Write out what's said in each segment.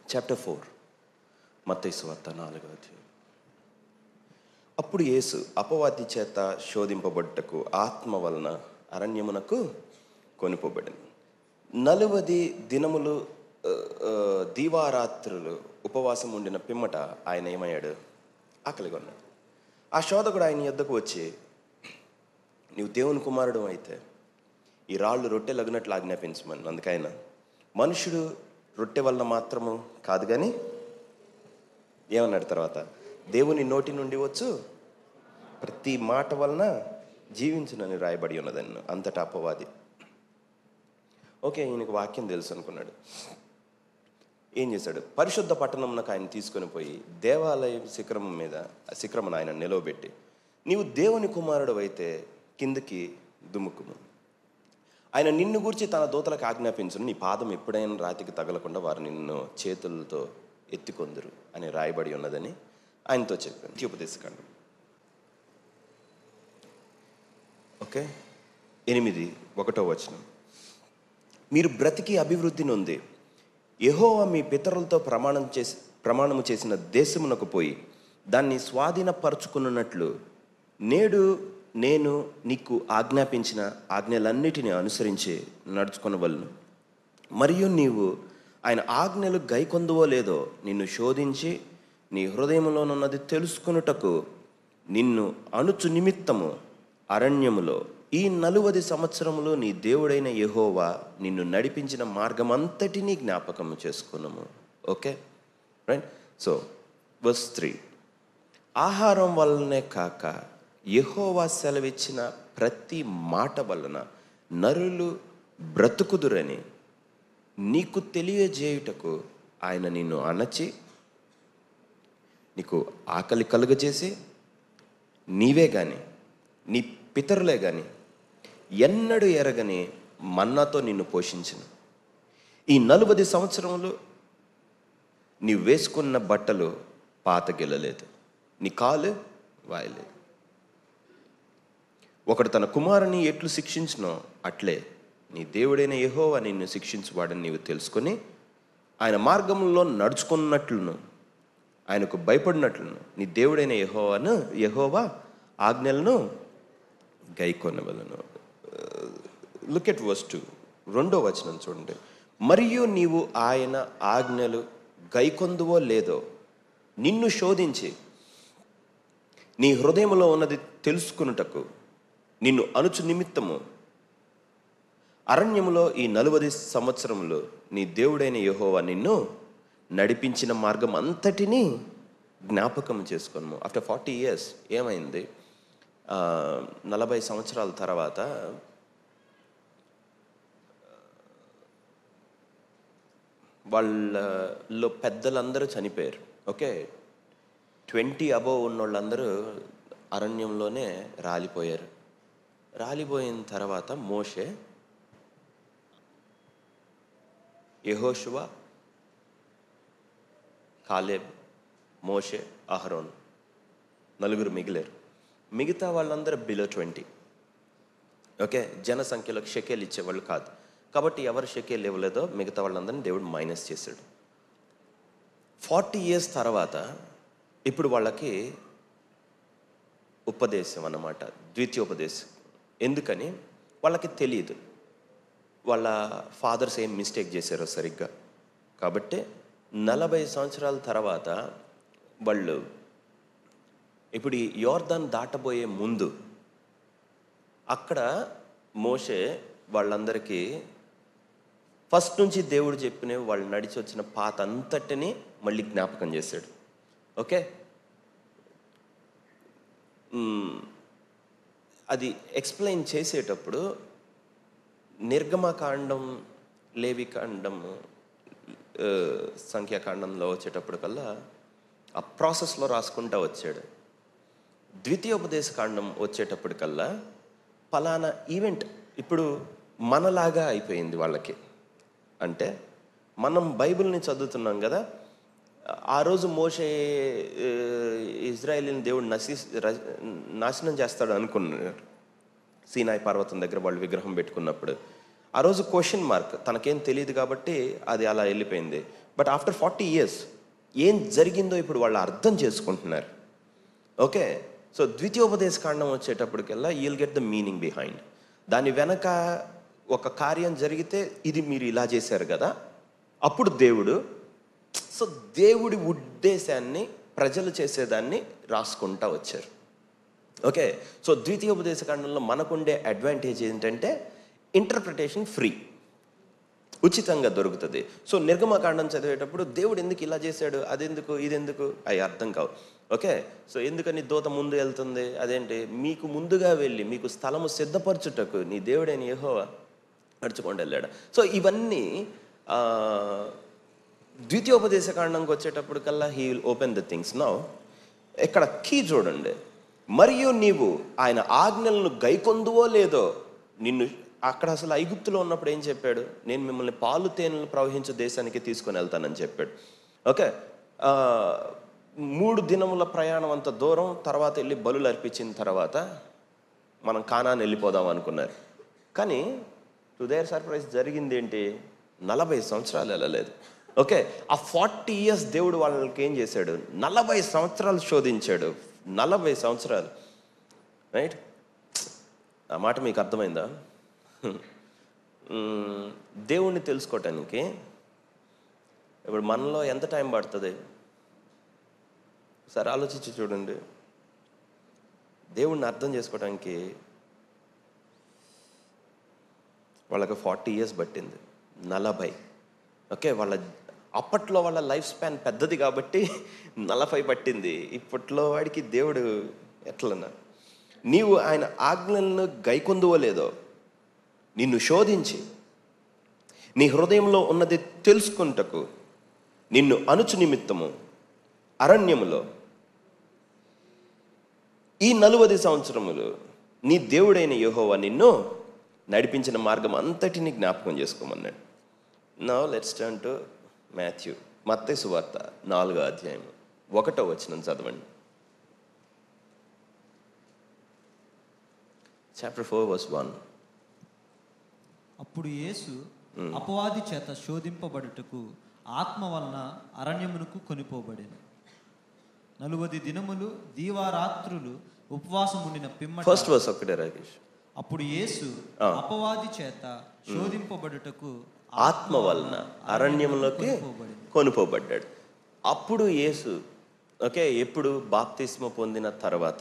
Chapter four మత్తయి సువార్త నాలుగో అధ్యాయం అప్పుడు యేసు అపవాది చేత శోధింపబడ్డకు ఆత్మ వలన అరణ్యమునకు కొనిపోబడింది నలువది దినములు ఆ, ఆ, దీవారాత్రులు ఉపవాసం ఉండిన పిమ్మట ఆయన ఏమయ్యాడు ఆకలిగా ఉన్నాడు ఆ శోధకుడు ఆయన యొద్దకు వచ్చి నీవు దేవుని కుమారుడు అయితే ఈ రాళ్ళు రొట్టె లగినట్లు ఆజ్ఞాపించమని అందుకైనా మనుషుడు రొట్టె వలన మాత్రము కాదు కానీ ఏమన్నాడు తర్వాత దేవుని నోటి నుండి వచ్చు ప్రతి మాట వలన జీవించునని రాయబడి ఉన్నదన్ను అంతటా అపవాది ఓకే ఈయనకు వాక్యం తెలుసు అనుకున్నాడు ఏం చేశాడు పరిశుద్ధ పట్టణంనకు ఆయన తీసుకొని పోయి దేవాలయం శిఖరం మీద ఆ శిఖరమును ఆయన నిలవబెట్టి నీవు దేవుని కుమారుడు అయితే కిందకి దుముకుము ఆయన నిన్ను గురించి తన దూతలకు ఆజ్ఞాపించును నీ పాదం ఎప్పుడైనా రాతికి తగలకుండా వారు నిన్ను చేతులతో ఎత్తుకొందురు అని రాయబడి ఉన్నదని ఆయనతో చెప్పాను ఉపదేశకాండం ఓకే ఎనిమిది ఒకటో వచనం మీరు బ్రతికి అభివృద్ధి నొంది యెహోవా మీ పితరులతో ప్రమాణం చేసి ప్రమాణము చేసిన దేశమునకు పోయి దాన్ని స్వాధీనపరచుకున్నట్లు నేడు నేను నీకు ఆజ్ఞాపించిన ఆజ్ఞలన్నిటిని అనుసరించి నడుచుకొనవలను మరియు నీవు ఆయన ఆజ్ఞలు గైకొందువో లేదో నిన్ను శోధించి నీ హృదయంలోనున్నది తెలుసుకొనుటకు నిన్ను అణుచు నిమిత్తము అరణ్యములో ఈ నలువది సంవత్సరములు నీ దేవుడైన యెహోవా నిన్ను నడిపించిన మార్గం అంతటినీ జ్ఞాపకము చేసుకున్నాము ఓకే రైట్ సో బస్ త్రీ ఆహారం వల్లనే కాక యెహోవా సెలవిచ్చిన ప్రతి మాట వలన నరులు బ్రతుకుదురని నీకు తెలియజేయుటకు ఆయన నిన్ను అణచి నీకు ఆకలి కలుగజేసి నీవే కానీ నీ పితరులే కానీ ఎన్నడూ ఎరగని మన్నాతో నిన్ను పోషించిన ఈ నలుబది సంవత్సరములు నీ వేసుకున్న బట్టలు పాతగిల్లలేదు నీ కాలు వాయలేదు ఒకడు తన కుమారుని ఎట్లు శిక్షించినో అట్లే నీ దేవుడైన యెహోవా నిన్ను శిక్షించువాడని నీవు తెలుసుకొని ఆయన మార్గంలో నడుచుకున్నట్లును ఆయనకు భయపడినట్లును నీ దేవుడైన యెహోవాను యెహోవా ఆజ్ఞలను గైకొనవలను లుక్ ఎట్ వర్స్ టు రెండో వచనం చూడండి మరియు నీవు ఆయన ఆజ్ఞలు గైకొందువో లేదో నిన్ను శోధించి నీ హృదయంలో ఉన్నది తెలుసుకున్నటకు నిన్ను అణుచు నిమిత్తము అరణ్యములో ఈ నలువది సంవత్సరములు నీ దేవుడైన యెహోవా నిన్ను నడిపించిన మార్గం అంతటినీ జ్ఞాపకం చేసుకున్నాము ఆఫ్టర్ ఫార్టీ ఇయర్స్ ఏమైంది ఆ, నలభై సంవత్సరాల తర్వాత వాళ్ళలో పెద్దలందరూ చనిపోయారు ఓకే ట్వంటీ అబోవ్ ఉన్న వాళ్ళందరూ అరణ్యంలోనే రాలిపోయారు రాలిపోయిన తర్వాత మోషే యెహోషువ కాలేబ్ మోషే అహరోన్ నలుగురు మిగిలారు మిగతా వాళ్ళందరూ బిలో ట్వంటీ ఓకే జనసంఖ్యలో షెకేల్ ఇచ్చేవాళ్ళు కాదు కాబట్టి ఎవరు షెకేల్ ఇవ్వలేదో మిగతా వాళ్ళందరినీ దేవుడు మైనస్ చేశాడు ఫార్టీ ఇయర్స్ తర్వాత ఇప్పుడు వాళ్ళకి ఉపదేశం అన్నమాట ద్వితీయోపదేశం ఎందుకని వాళ్ళకి తెలియదు వాళ్ళ ఫాదర్స్ ఏం మిస్టేక్ చేశారో సరిగ్గా కాబట్టి నలభై సంవత్సరాల తర్వాత వాళ్ళు ఇప్పుడు ఈ యోర్దాన్ దాటబోయే ముందు అక్కడ మోషే వాళ్ళందరికీ ఫస్ట్ నుంచి దేవుడు చెప్పిన వాళ్ళు నడిచి వచ్చిన పాత అంతటిని మళ్ళీ జ్ఞాపకం చేశాడు ఓకే మ్మ్. అది ఎక్స్ప్లెయిన్ చేసేటప్పుడు నిర్గమకాండం లేవికాండం ఆ, సంఖ్యాకాండంలో వచ్చేటప్పుడు కల్లా ఆ ప్రాసెస్లో రాసుకుంటా వచ్చాడు ద్వితీయోపదేశ కాండం వచ్చేటప్పటికల్లా ఫలానా ఈవెంట్ ఇప్పుడు మనలాగా అయిపోయింది వాళ్ళకి అంటే మనం బైబిల్ని చదువుతున్నాం కదా ఆ రోజు మోషే ఆ, ఇజ్రాయేలీని దేవుడు నశి ర- నాశనం చేస్తాడు అనుకున్నాడు సీనాయి పర్వతం దగ్గర వాళ్ళు విగ్రహం పెట్టుకున్నప్పుడు ఆ రోజు క్వశ్చన్ మార్క్ తనకేం తెలియదు కాబట్టి అది అలా వెళ్ళిపోయింది బట్ ఆఫ్టర్ ఫార్టీ ఇయర్స్ ఏం జరిగిందో ఇప్పుడు వాళ్ళు అర్థం చేసుకుంటున్నారు ఓకే సో ద్వితీయోపదేశ కాండం వచ్చేటప్పటికల్లా you'll get the meaning behind దాని వెనక ఒక కార్యం జరిగితే ఇది మీరు ఇలా చేశారు కదా అప్పుడు దేవుడు సో దేవుడి ఉద్దేశాన్ని ప్రజలు చేసేదాన్ని రాసుకుంటా వచ్చారు ఓకే సో ద్వితీయోపదేశ కాండంలో మనకుండే అడ్వాంటేజ్ ఏంటంటే ఇంటర్ప్రిటేషన్ ఫ్రీ ఉచితంగా దొరుకుతుంది సో నిర్గమకాండం చదివేటప్పుడు దేవుడు ఎందుకు ఇలా చేశాడు అదెందుకు ఇదెందుకు అవి అర్థం కావు ఓకే సో ఎందుకని దూత ముందు వెళ్తుంది అదేంటి మీకు ముందుగా వెళ్ళి మీకు స్థలము సిద్ధపరచుటకు నీ దేవుడైన యెహోవా నడుచుకొని వెళ్ళాడు సో ఇవన్నీ ఆ, ద్వితీయోపదేశ కాండంకి వచ్చేటప్పుడు కల్లా he will open the things now ఇక్కడ కీ చూడండి మరియు నీవు ఆయన ఆజ్ఞలను గైకొందువో లేదో నిన్ను అక్కడ అసలు ఐగుప్తులో ఉన్నప్పుడు ఏం చెప్పాడు నేను మిమ్మల్ని పాలు తేనెలు ప్రవహించే దేశానికి తీసుకొని వెళ్తానని చెప్పాడు ఓకే ఆ, మూడు దినముల ప్రయాణం అంత దూరం తర్వాత వెళ్ళి బలులు అర్పించిన తర్వాత మనం కానాన్ని వెళ్ళిపోదాం అనుకున్నారు కానీ టు దేర్ సర్ప్రైజ్ జరిగింది ఏంటి నలభై సంవత్సరాలు వెళ్ళలేదు ఓకే ఆ ఫార్టీ ఇయర్స్ దేవుడు వాళ్ళకి ఏం చేశాడు నలభై సంవత్సరాలు శోధించాడు నలభై సంవత్సరాలు రైట్ ఆ మాట మీకు అర్థమైందా మ్మ్. దేవుణ్ణి తెలుసుకోవటానికి ఇప్పుడు మనలో ఎంత టైం పడుతుంది సరే ఆలోచించి చూడండి దేవుణ్ణి అర్థం చేసుకోవడానికి వాళ్ళకి ఫార్టీ ఇయర్స్ పట్టింది నలభై ఓకే వాళ్ళ అప్పట్లో వాళ్ళ లైఫ్ స్పాన్ పెద్దది కాబట్టి నలభై పట్టింది ఇప్పట్లో వాడికి దేవుడు ఎట్లన్నా నీవు ఆయన ఆజ్ఞలను గైకొందువో లేదో నిన్ను శోధించి నీ హృదయంలో ఉన్నది తెలుసుకుంటకు నిన్ను అనుచు నిమిత్తము అరణ్యములో ఈ నలువది సంవత్సరములు నీ దేవుడైన యెహోవా నిన్ను నడిపించిన మార్గం అంతటిని జ్ఞాపకం చేసుకోమన్నాడు no let's turn to Matthew మత్తయి సువార్త నాలుగో అధ్యాయం ఒకటో వచ్చిన చదవండి చాప్టర్ ఫోర్ వర్స్ వన్ అప్పుడు యేసు అపవాది చేత శోధింపబడుటకు ఆత్మ వలన అరణ్యమునకు కొనిపోబడెను నలువది దినములు దీవారాత్రులు ఉపవాసం ఉండిన పిమ్మట ఫస్ట్ వర్స్ ఒక్కటే రాకేష్ అప్పుడు యేసు అపవాది చేత శోధింపబడుటకు ఆత్మ వలన అరణ్యములోకి కొనిపోబడెను. కొనుపోబడ్డాడు అప్పుడు యేసు ఓకే ఎప్పుడు బాప్తిస్మ పొందిన తర్వాత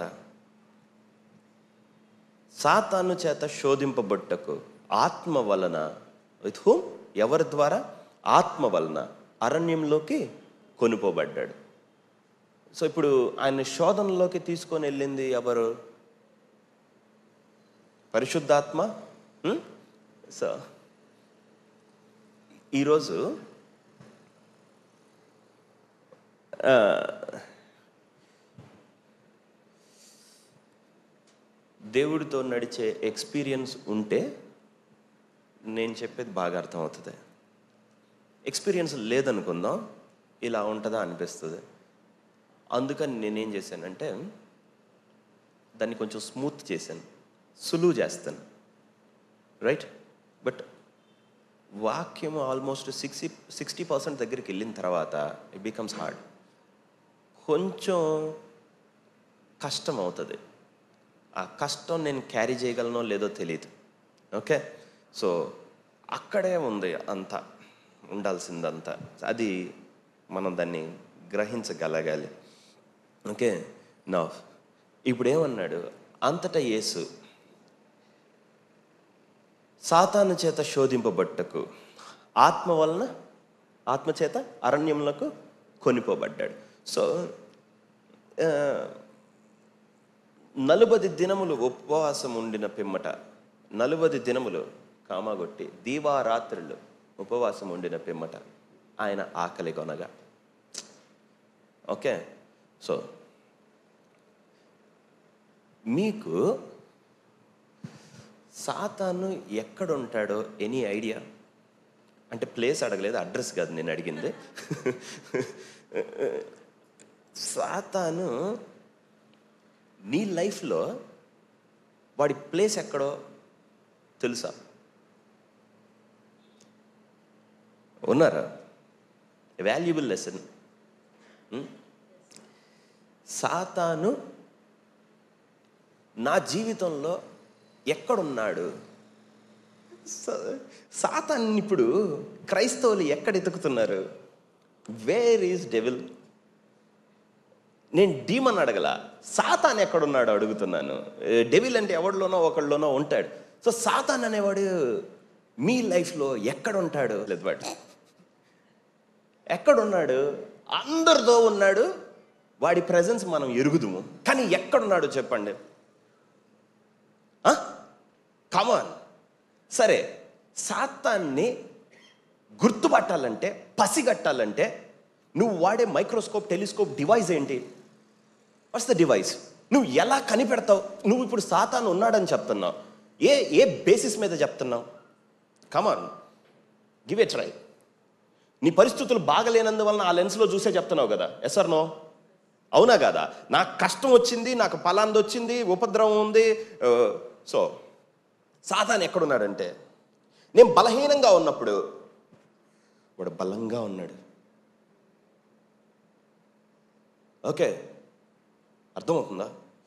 సాతాను చేత శోధింపబట్టకు ఆత్మ వలన విత్ హూమ్ ఎవరి ద్వారా ఆత్మ వలన అరణ్యంలోకి కొనుపోబడ్డాడు సో ఇప్పుడు ఆయన శోధనలోకి తీసుకొని వెళ్ళింది ఎవరు పరిశుద్ధాత్మ హ్మ్? సో ఈరోజు ఆ, దేవుడితో నడిచే ఎక్స్పీరియన్స్ ఉంటే నేను చెప్పేది బాగా అర్థమవుతుంది ఎక్స్పీరియన్స్ లేదనుకుందాం ఇలా ఉంటుందా అనిపిస్తుంది అందుకని నేనేం చేశానంటే దాన్ని కొంచెం స్మూత్ చేశాను సులువు చేస్తాను రైట్ బట్ వాక్యం ఆల్మోస్ట్ సిక్స్టీ సిక్స్టీ పర్సెంట్ దగ్గరికి వెళ్ళిన తర్వాత ఇట్ బికమ్స్ హార్డ్ కొంచెం కష్టం అవుతుంది ఆ కష్టం నేను క్యారీ చేయగలనో లేదో తెలియదు ఓకే సో అక్కడే ఉంది అంతా ఉండాల్సిందంతా అది మనం దాన్ని గ్రహించగలగాలి ఓకే నా ఇప్పుడు ఏమన్నాడు అంతటా యేసు సాతాను చేత శోధింపబట్టకు ఆత్మ వలన ఆత్మ చేత అరణ్యములకు కొనిపోబడ్డాడు సో ఆ, నలుబది దినములు ఉపవాసం ఉండిన పిమ్మట నలుబది దినములు కామాగొట్టి దీవారాత్రులు ఉపవాసం ఉండిన పిమ్మట ఆయన ఆకలి కొనగా ఓకే సో మీకు సాతాను ఎక్కడ ఉంటాడో ఎనీ ఐడియా అంటే ప్లేస్ అడగలేదు అడ్రస్ కాదు నేను అడిగింది సాతాను నీ లైఫ్లో వాడి ప్లేస్ ఎక్కడో తెలుసా ఉన్నారా వాల్యుబుల్ లెసన్ సాతాను నా జీవితంలో ఎక్కడున్నాడు స- సాతాన్ని ఇప్పుడు క్రైస్తవులు ఎక్కడ ఎతుకుతున్నారు వేర్ ఈజ్ డెవిల్ నేను డీమన్ అడగల సాతాన్ ఎక్కడున్నాడు అడుగుతున్నాను ఏ, డెవిల్ అంటే ఎవరిలోనో ఒకళ్ళలోనో ఉంటాడు సో సాతాన్ అనేవాడు మీ లైఫ్లో ఎక్కడ ఉంటాడు లేదు వాడు ఎక్కడున్నాడు అందరితో ఉన్నాడు వాడి ప్రజెన్స్ మనం ఎరుగుదుము కానీ ఎక్కడున్నాడు చెప్పండి కమాన్ సరే సాతాన్ని గుర్తుపట్టాలంటే పసిగట్టాలంటే నువ్వు వాడే మైక్రోస్కోప్ టెలిస్కోప్ డివైస్ ఏంటి వాట్స్ ద డివైస్ నువ్వు ఎలా కనిపెడతావు నువ్వు ఇప్పుడు సాతాను ఉన్నాడని చెప్తున్నావు ఏ ఏ బేసిస్ మీద చెప్తున్నావు కమాన్ గివ్ ఏ ట్రై నీ పరిస్థితులు బాగలేనందువలన ఆ లెన్స్లో చూసే చెప్తున్నావు కదా ఎస్ ఆర్ నో అవునా కదా నాకు కష్టం వచ్చింది నాకు పలాంది వచ్చింది ఉపద్రవం ఉంది సో సాతాన్ ఎక్కడున్నాడంటే నేను బలహీనంగా ఉన్నప్పుడు వాడు బలంగా ఉన్నాడు ఓకే అర్థమవుతుందా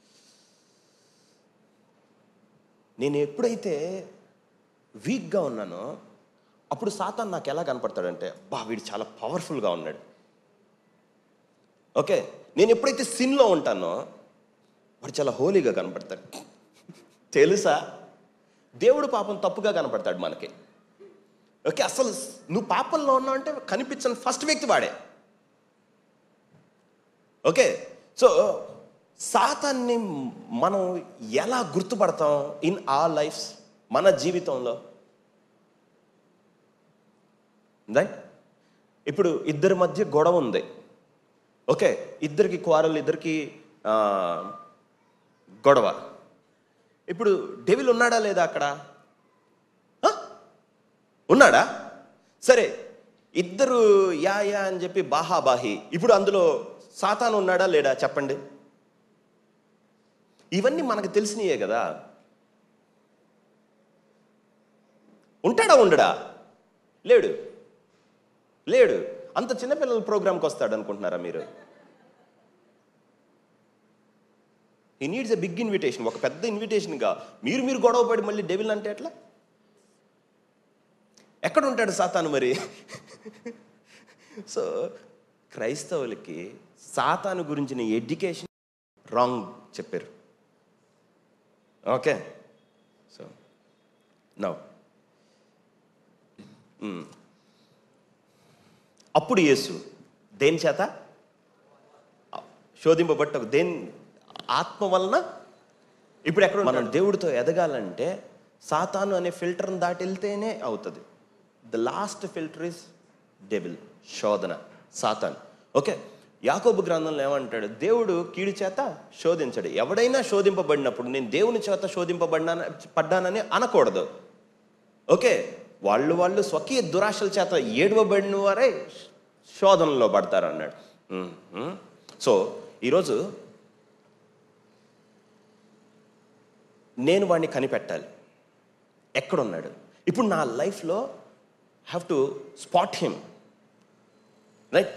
నేను ఎప్పుడైతే వీక్గా ఉన్నానో అప్పుడు సాతాన్ నాకు ఎలా కనపడతాడంటే బా వీడు చాలా పవర్ఫుల్గా ఉన్నాడు ఓకే నేను ఎప్పుడైతే సిన్లో ఉంటానో వాడు చాలా హోలీగా కనపడతాడు తెలుసా దేవుడు పాపం తప్పుగా కనపడతాడు మనకి ఓకే అసలు నువ్వు పాపంలో ఉన్నావు అంటే కనిపించని ఫస్ట్ వ్యక్తి వాడే ఓకే సో సాతాన్ని మనం ఎలా గుర్తుపడతాం ఇన్ ఆ లైఫ్స్ మన జీవితంలో రైట్ ఇప్పుడు ఇద్దరి మధ్య గొడవ ఉంది ఓకే ఇద్దరికి క్వారల్ ఇద్దరికి ఆ, గొడవ ఇప్పుడు డెవిల్ ఉన్నాడా లేదా అక్కడ ఆ? ఉన్నాడా సరే ఇద్దరు యా యా అని చెప్పి బాహాబాహి ఇప్పుడు అందులో సాతాను ఉన్నాడా లేడా చెప్పండి ఇవన్నీ మనకు తెలిసినయే కదా ఉంటాడా ఉండడా లేడు లేడు అంత చిన్నపిల్లల ప్రోగ్రామ్కి వస్తాడు అనుకుంటున్నారా మీరు ఈ నీడ్స్ ఎ బిగ్ ఇన్విటేషన్ ఒక పెద్ద ఇన్విటేషన్గా మీరు మీరు గొడవ పడి మళ్ళీ డెవిల్ అంటే ఎట్లా ఎక్కడ ఉంటాడు సాతాను మరి సో క్రైస్తవులకి సాతాను గురించిన ఎడ్యుకేషన్ రాంగ్ చెప్పారు ఓకే సో నవ్ అప్పుడు యేసు దేని చేత శోధింపబట్ట దేని ఆత్మ వలన ఇప్పుడు ఎక్కడ మనం దేవుడితో ఎదగాలంటే సాతాను అనే ఫిల్టర్ని దాటి వెళ్తేనే అవుతుంది the last filter is devil శోధన సాతాన్ ఓకే యాకోబు గ్రంథంలో ఏమంటాడు దేవుడు కీడు చేత శోధించడు ఎవడైనా శోధింపబడినప్పుడు నేను దేవుని చేత శోధింపబడినా పడ్డానని అనకూడదు ఓకే వాళ్ళు వాళ్ళు స్వకీయ దురాశల చేత ఏడవబడిన వారే శోధనలో పడతారు అన్నాడు ఉమ్, ఉమ్. సో ఈరోజు నేను వాడిని కనిపెట్టాలి ఎక్కడున్నాడు ఇప్పుడు నా లైఫ్లో have to spot him right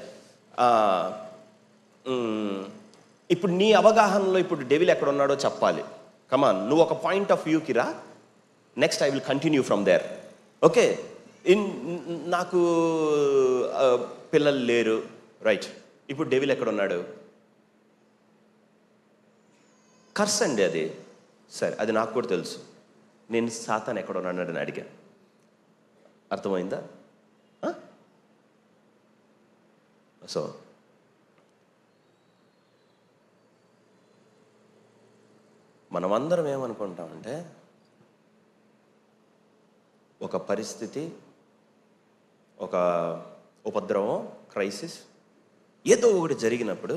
ఇప్పుడు నీ అవగాహనలో ఇప్పుడు డెవిల్ ఎక్కడ ఉన్నాడో చెప్పాలి కమాన్ నువ్వు ఒక పాయింట్ ఆఫ్ వ్యూకి రా next I will continue from there okay in నాకు ఆ, పిల్లలు లేరు రైట్ ఇప్పుడు డెవిల్ ఎక్కడ ఉన్నాడు కర్స్ అండి అది సరే అది నాకు కూడా తెలుసు నేను సాతాన్ ఎక్కడ ఉన్నాడు అని అడిగా అర్థమైందా సో మనమందరం ఏమనుకుంటామంటే ఒక పరిస్థితి ఒక ఉపద్రవం క్రైసిస్ ఏదో ఒకటి జరిగినప్పుడు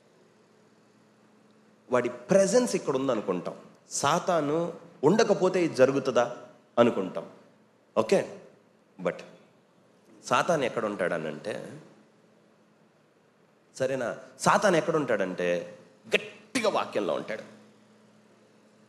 వాడి ప్రెజెన్స్ ఇక్కడ ఉందనుకుంటాం సాతాను ఉండకపోతే ఇది జరుగుతుందా అనుకుంటాం ఓకే బట్ సాతాన్ ఎక్కడ ఉంటాడనంటే సరేనా సాతాన్ ఎక్కడ ఉంటాడంటే గట్టిగా వాక్యంలో ఉంటాడు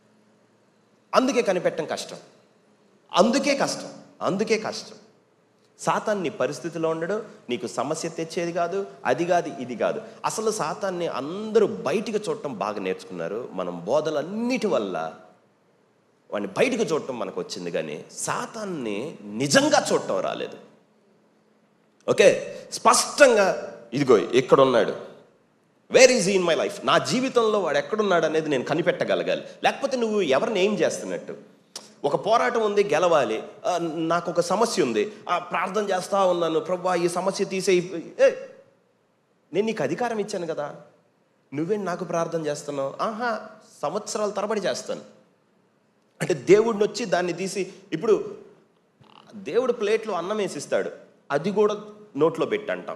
అందుకే కనిపెట్టడం కష్టం అందుకే కష్టం అందుకే కష్టం సాతాన్ నీ పరిస్థితిలో ఉండడు నీకు సమస్య తెచ్చేది కాదు అది కాదు ఇది కాదు అసలు సాతాన్ని అందరూ బయటికి చూడటం బాగా నేర్చుకున్నారు మనం బోధలన్నిటి వల్ల వాడిని బయటకు చూడటం మనకు వచ్చింది కానీ సాతాన్ని నిజంగా చూడటం రాలేదు ఓకే స్పష్టంగా ఇదిగో ఇక్కడ ఉన్నాడు where is in my life నా జీవితంలో వాడు ఎక్కడున్నాడు అనేది నేను కనిపెట్టగలగాలి లేకపోతే నువ్వు ఎవరిని ఏం చేస్తున్నట్టు ఒక పోరాటం ఉంది గెలవాలి ఆ, నాకు ఒక సమస్య ఉంది ఆ, ప్రార్థన చేస్తా ఉన్నాను ప్రభా ఈ సమస్య తీసే ఏ నేను నీకు అధికారం ఇచ్చాను కదా నువ్వేం నాకు ప్రార్థన చేస్తున్నావు ఆహా సంవత్సరాల తరబడి చేస్తాను అంటే దేవుడిని వచ్చి దాన్ని తీసి ఇప్పుడు దేవుడు ప్లేట్లో అన్నం వేసిస్తాడు అది కూడా నోట్లో పెట్టి అంటాం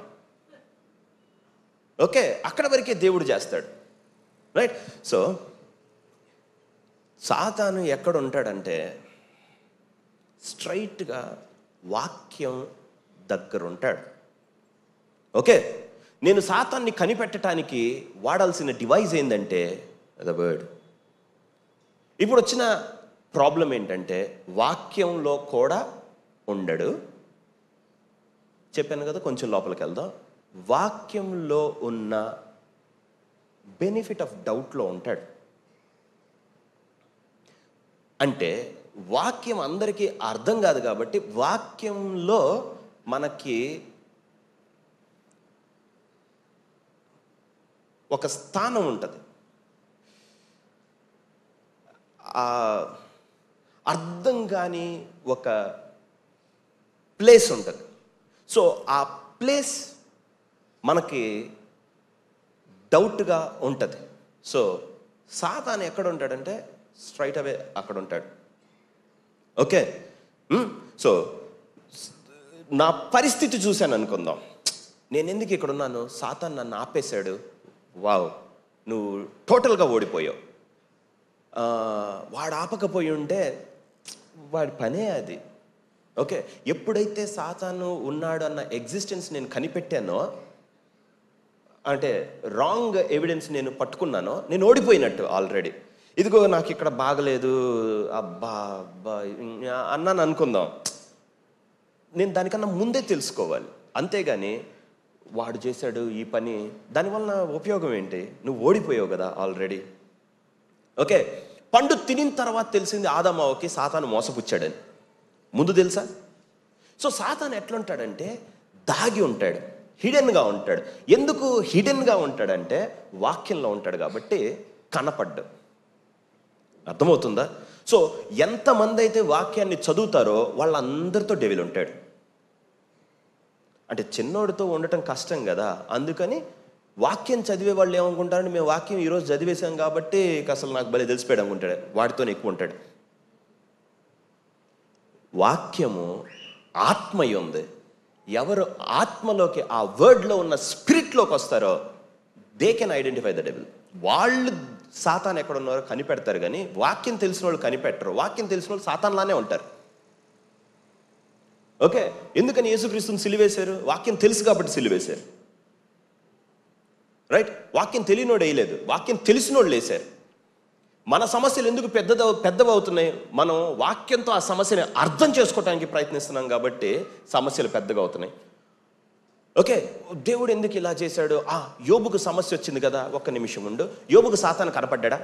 ఓకే అక్కడ వరకే దేవుడు చేస్తాడు రైట్ సో సాతాను ఎక్కడ ఉంటాడంటే స్ట్రైట్గా వాక్యం దగ్గర ఉంటాడు ఓకే నేను సాతాన్ని కనిపెట్టడానికి వాడాల్సిన డివైస్ ఏంటంటే ద వర్డ్ ఇప్పుడు వచ్చిన ప్రాబ్లం ఏంటంటే వాక్యంలో కూడా ఉండడు చెప్పాను కదా కొంచెం లోపలికి వెళ్దాం వాక్యంలో ఉన్న బెనిఫిట్ ఆఫ్ డౌట్లో ఉంటాడు అంటే వాక్యం అందరికీ అర్థం కాదు కాబట్టి వాక్యంలో మనకి ఒక స్థానం ఉంటుంది ఆ అర్థం కాని ఒక ప్లేస్ ఉంటుంది సో ఆ ప్లేస్ మనకి డౌట్గా ఉంటుంది సో సాతాన్ ఎక్కడ ఉంటాడంటే స్ట్రైట్ అవే అక్కడ ఉంటాడు ఓకే మ్? సో నా పరిస్థితి చూశాను అనుకుందాం నేను ఎందుకు ఇక్కడ ఉన్నాను సాతాన్ నన్ను ఆపేశాడు వావ్ నువ్వు టోటల్గా ఓడిపోయావు ఆ, వాడు ఆపకపోయి ఉంటే వాడి పనే అది ఓకే ఎప్పుడైతే సాతాను ఉన్నాడు అన్న ఎగ్జిస్టెన్స్ నేను కనిపెట్టానో అంటే రాంగ్ ఎవిడెన్స్ నేను పట్టుకున్నానో నేను ఓడిపోయినట్టు ఆల్రెడీ ఇదిగో నాకు ఇక్కడ బాగలేదు అబ్బా అబ్బా అన్నాను అనుకుందాం నేను దానికన్నా ముందే తెలుసుకోవాలి అంతేగాని వాడు చేశాడు ఈ పని దానివల్ల ఉపయోగం ఏంటి నువ్వు ఓడిపోయావు కదా ఆల్రెడీ ఓకే పండు తినిన తర్వాత తెలిసింది ఆదామావకి సాతాను మోసపుచ్చాడని ముందు తెలుసా సో సాతాను ఎట్లుంటాడంటే దాగి ఉంటాడు హిడెన్గా ఉంటాడు ఎందుకు హిడెన్గా ఉంటాడంటే వాక్యంలో ఉంటాడు కాబట్టి కనపడ్డు అర్థమవుతుందా సో ఎంతమంది అయితే వాక్యాన్ని చదువుతారో వాళ్ళందరితో డెవిల్ ఉంటాడు అంటే చిన్నోడితో ఉండటం కష్టం కదా అందుకని వాక్యం చదివే వాళ్ళు ఏమనుకుంటారంటే మేము వాక్యం ఈరోజు చదివేశాం కాబట్టి ఇక అసలు నాకు భలే తెలిసిపోయాడు అనుకుంటాడు వాడితోనే ఎక్కువ ఉంటాడు వాక్యము ఆత్మయ్య ఉంది ఎవరు ఆత్మలోకి ఆ వర్డ్లో ఉన్న స్పిరిట్లోకి వస్తారో they can identify the devil వాళ్ళు సాతాన్ ఎక్కడ ఉన్నారో కనిపెడతారు కానీ వాక్యం తెలిసిన వాళ్ళు కనిపెట్టరు వాక్యం తెలిసిన వాళ్ళు సాతాన్లానే ఉంటారు ఓకే ఎందుకని యేసుక్రీస్తుని సిలివేశారు వాక్యం తెలుసు కాబట్టి సిలివేశారు రైట్ వాక్యం తెలియనోడు వేయలేదు వాక్యం తెలిసినోడు లేశారు మన సమస్యలు ఎందుకు పెద్ద పెద్దవవుతున్నాయి మనం వాక్యంతో ఆ సమస్యని అర్థం చేసుకోవడానికి ప్రయత్నిస్తున్నాం కాబట్టి సమస్యలు పెద్దగా అవుతున్నాయి ఓకే దేవుడు ఎందుకు ఇలా చేశాడు ఆ యోబుకు సమస్య వచ్చింది కదా ఒక్క నిమిషం ఉండు యోబుకు సాతాను కనపడ్డా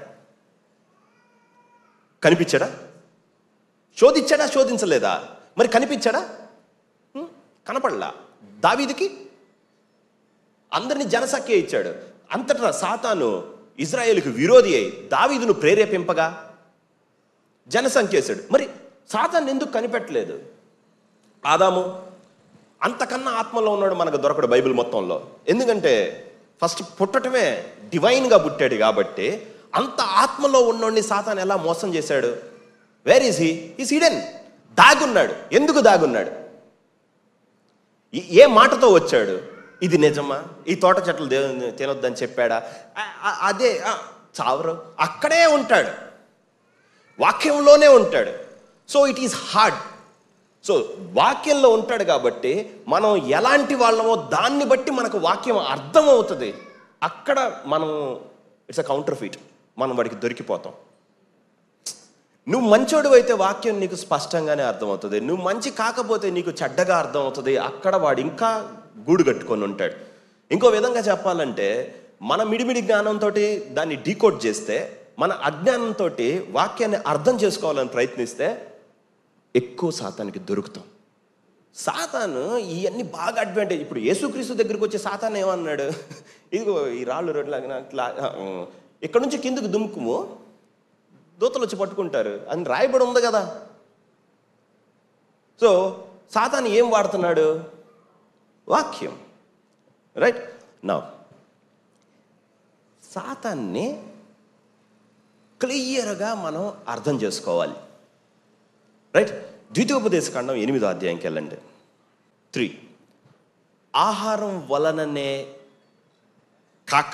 కనిపించాడా శోధించాడా శోధించలేదా మరి కనిపించాడా హ్మ్, కనపడలా దావీదికి అందరినీ జనసఖ్య ఇచ్చాడు అంతటా సాతాను ఇజ్రాయేల్కి విరోధి అయి దావీదును ప్రేరేపింపగా జనసంఖ్య వేశాడు మరి సాతాన్ని ఎందుకు కనిపెట్టలేదు ఆదాము అంతకన్నా ఆత్మలో ఉన్నాడు మనకు దొరకడు బైబిల్ మొత్తంలో ఎందుకంటే ఫస్ట్ పుట్టటమే డివైన్గా పుట్టాడు కాబట్టి అంత ఆత్మలో ఉన్నోడిని సాతాన్ ఎలా మోసం చేశాడు where is he is hidden దాగున్నాడు ఎందుకు దాగున్నాడు ఈ- ఏ మాటతో వచ్చాడు ఇది నిజమా ఈ తోట చెట్లు దేవుని తినొద్దని చెప్పాడా ఆ- ఆ- అదే ఆ, చావరు అక్కడే ఉంటాడు వాక్యంలోనే ఉంటాడు so it is hard so వాక్యంలో ఉంటాడు కాబట్టి మనం ఎలాంటి వాళ్ళమో దాన్ని బట్టి మనకు వాక్యం అర్థమవుతుంది అక్కడ మనం ఇట్స్ అ కౌంటర్ ఫీట్ మనం వాడికి దొరికిపోతాం నువ్వు మంచోడు అయితే వాక్యం నీకు స్పష్టంగానే అర్థమవుతుంది నువ్వు మంచి కాకపోతే నీకు చెడ్డగా అర్థమవుతుంది అక్కడ వాడు ఇంకా గూడు కట్టుకొని ఉంటాడు ఇంకో విధంగా చెప్పాలంటే మన మిడిమిడి జ్ఞానంతో దాన్ని డీకోడ్ చేస్తే మన అజ్ఞానంతో వాక్యాన్ని అర్థం చేసుకోవాలని ప్రయత్నిస్తే ఎక్కువ శాతానికి దొరుకుతాం సాతాను ఇవన్నీ బాగా అడ్వాంటేజ్ ఇప్పుడు యేసుక్రీస్తు దగ్గరికి వచ్చే సాతాను ఏమన్నాడు ఇదిగో ఈ రాళ్ళు రొడ్లాగా ఇక్కడ నుంచి కిందకు దుమ్కుము దూతలు వచ్చి పట్టుకుంటారు అని రాయబడి ఉంది కదా సో సాతాను ఏం వాడుతున్నాడు వాక్యం రైట్ నా సాతాన్ని క్లియర్గా మనం అర్థం చేసుకోవాలి రైట్ ద్వితీయోపదేశకాండం ఎనిమిదో అధ్యాయంకి వెళ్ళండి త్రీ ఆహారం వలననే కాక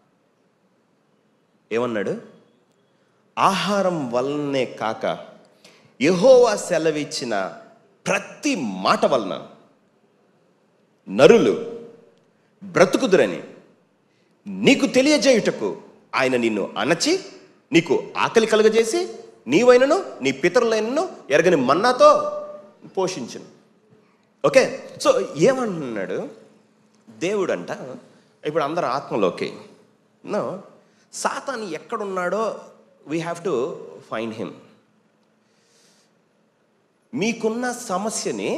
ఏమన్నాడు ఆహారం వలనే కాక యహోవా సెలవిచ్చిన ప్రతి మాట వలన నరులు బ్రతుకుదురని నీకు తెలియజేయుటకు ఆయన నిన్ను అణచి నీకు ఆకలి కలుగజేసి నీవైనను నీ పితరులైనను ఎరగని మన్నాతో పోషించును ఓకే సో ఏమంటున్నాడు దేవుడంట ఇప్పుడు అందరు ఆత్మలోకి నో సాతాను ఎక్కడున్నాడో we have to find him మీకున్న సమస్యని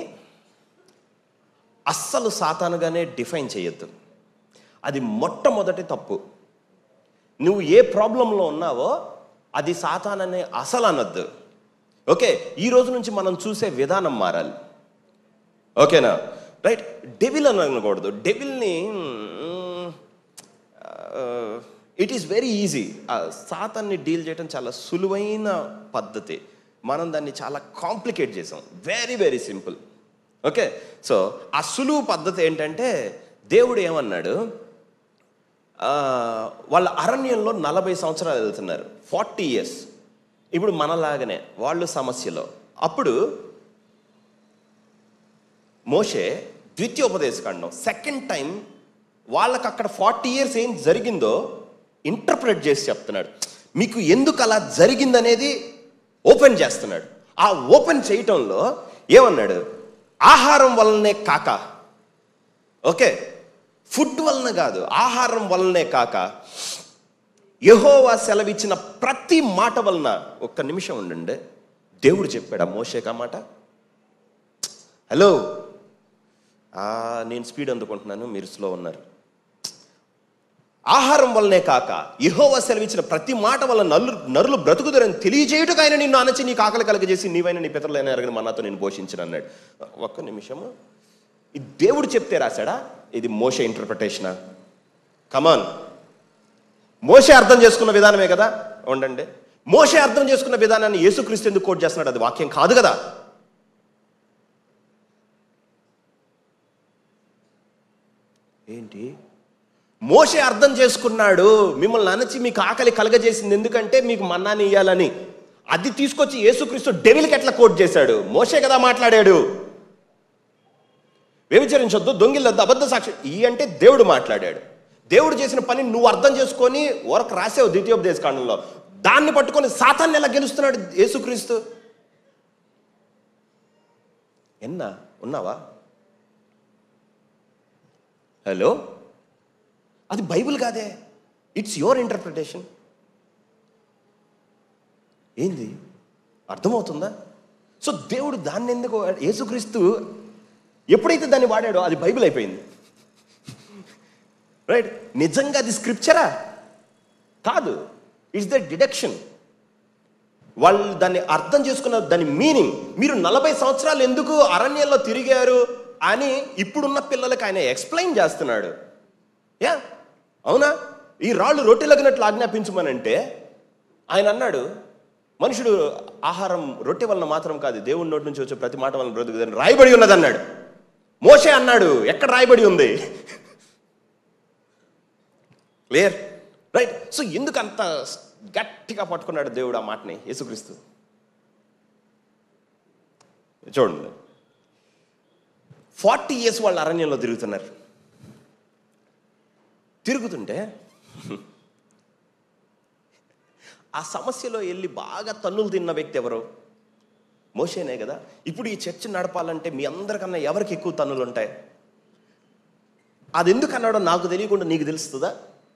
అస్సలు సాతానుగానే డిఫైన్ చేయొద్దు అది మొట్టమొదటి తప్పు నువ్వు ఏ ప్రాబ్లంలో ఉన్నావో అది సాతాననే అసలు అనొద్దు ఓకే ఈ రోజు నుంచి మనం చూసే విధానం మారాలి ఓకేనా రైట్ డెవిల్ అని అనకూడదు డెవిల్ని ఇట్ ఈస్ వెరీ ఈజీ సాతాన్ని డీల్ చేయడం చాలా సులువైన పద్ధతి మనం దాన్ని చాలా కాంప్లికేట్ చేసాం very very simple okay so ఆ సులువు పద్ధతి ఏంటంటే దేవుడు ఏమన్నాడు ఆ, వాళ్ళ అరణ్యంలో నలభై సంవత్సరాలు వెళ్తున్నారు ఫార్టీ ఇయర్స్ ఇప్పుడు మనలాగానే వాళ్ళు సమస్యలో అప్పుడు మోషే ద్వితీయోపదేశకాండం సెకండ్ టైం వాళ్ళకి అక్కడ ఫార్టీ ఇయర్స్ ఏం జరిగిందో ఇంటర్ప్రిట్ చేసి చెప్తున్నాడు మీకు ఎందుకు అలా జరిగిందనేది ఓపెన్ చేస్తున్నాడు ఆ ఓపెన్ చేయటంలో ఏమన్నాడు ఆహారం వలనే కాక ఓకే ఫుడ్ వలన కాదు ఆహారం వలనే కాక యహోవా సెలవిచ్చిన ప్రతి మాట వలన ఒక్క నిమిషం ఉండండి దేవుడు చెప్పాడు ఆ మోషేకా మాట హలో ఆ, నేను స్పీడ్ అందుకుంటున్నాను మీరు స్లో ఉన్నారు ఆహారం వల్లనే కాక యెహోవా సెలవిచ్చిన ప్రతి మాట వల్ల నల్లు నరులు బ్రతుకుదరని తెలియజేయుటకు ఆయన నిన్ను అనచి నీకు ఆకలి కలగజేసి నీవైన నీ పితరులైన ఎరగని మన్నాతో నేను పోషించిన అన్నాడు ఒక్క నిమిషము ఇది దేవుడు చెప్తే రాశాడా ఇది మోషే ఇంటర్ప్రిటేషనా కమాన్ మోషే అర్థం చేసుకున్న విధానమే కదా ఉండండి మోషే అర్థం చేసుకున్న విధానాన్ని యేసుక్రీస్తు ఎందుకు కోట్ చేస్తున్నాడు అది వాక్యం కాదు కదా ఏంటి మోషే అర్థం చేసుకున్నాడు మిమ్మల్ని అనచి మీకు ఆకలి కలగజేసింది ఎందుకంటే మీకు మన్నాని ఇయ్యాలని అది తీసుకొచ్చి యేసుక్రీస్తు డెవిల్కి ఎట్లా కోట్ చేశాడు మోషే కదా మాట్లాడాడు వ్యభిచరించొద్దు దొంగిలొద్దు అబద్ధ సాక్షి ఈ అంటే దేవుడు మాట్లాడాడు దేవుడు చేసిన పని నువ్వు అర్థం చేసుకొని వరకు రాసావు ద్వితీయోపదేశ కాండంలో దాన్ని పట్టుకొని సాతాన్ని ఎలా గెలుస్తున్నాడు యేసుక్రీస్తు ఎన్నా ఉన్నావా హలో అది బైబిల్ కాదే ఇట్స్ యువర్ ఇంటర్ప్రిటేషన్ ఏంది అర్థమవుతుందా సో దేవుడు దాన్ని ఎందుకు యేసుక్రీస్తు ఎప్పుడైతే దాన్ని వాడాడో అది బైబిల్ అయిపోయింది రైట్ నిజంగా అది స్క్రిప్చరా కాదు ఇట్స్ ద డిడక్షన్ వాళ్ళు దాన్ని అర్థం చేసుకున్న దాని మీనింగ్ మీరు నలభై సంవత్సరాలు ఎందుకు అరణ్యంలో తిరిగారు అని ఇప్పుడున్న పిల్లలకి ఆయన ఎక్స్ప్లెయిన్ చేస్తున్నాడు యా అవునా ఈ రాళ్ళు రొట్టెలగినట్లు ఆజ్ఞాపించమనంటే ఆయన అన్నాడు మనుషుడు ఆహారం రొట్టె వలన మాత్రం కాదు దేవుని నోటి నుంచి వచ్చే ప్రతి మాట వలన బ్రతుకుదని రాయబడి ఉన్నది అన్నాడు మోషే అన్నాడు ఎక్కడ రాయబడి ఉంది క్లియర్ రైట్ సో ఎందుకు అంత గట్టిగా పట్టుకున్నాడు దేవుడు ఆ మాటని యేసుక్రీస్తు చూడండి ఫార్టీ ఇయర్స్ వాళ్ళు అరణ్యంలో తిరుగుతున్నారు తిరుగుతుంటే ఆ సమస్యలో వెళ్ళి బాగా తన్నులు తిన్న వ్యక్తి ఎవరు మోషేనే కదా ఇప్పుడు ఈ చర్చ నడపాలంటే మీ అందరికన్నా ఎవరికి ఎక్కువ తన్నులు ఉంటాయి అది ఎందుకు అన్నాడో నాకు తెలియకుండా నీకు తెలుస్తుందా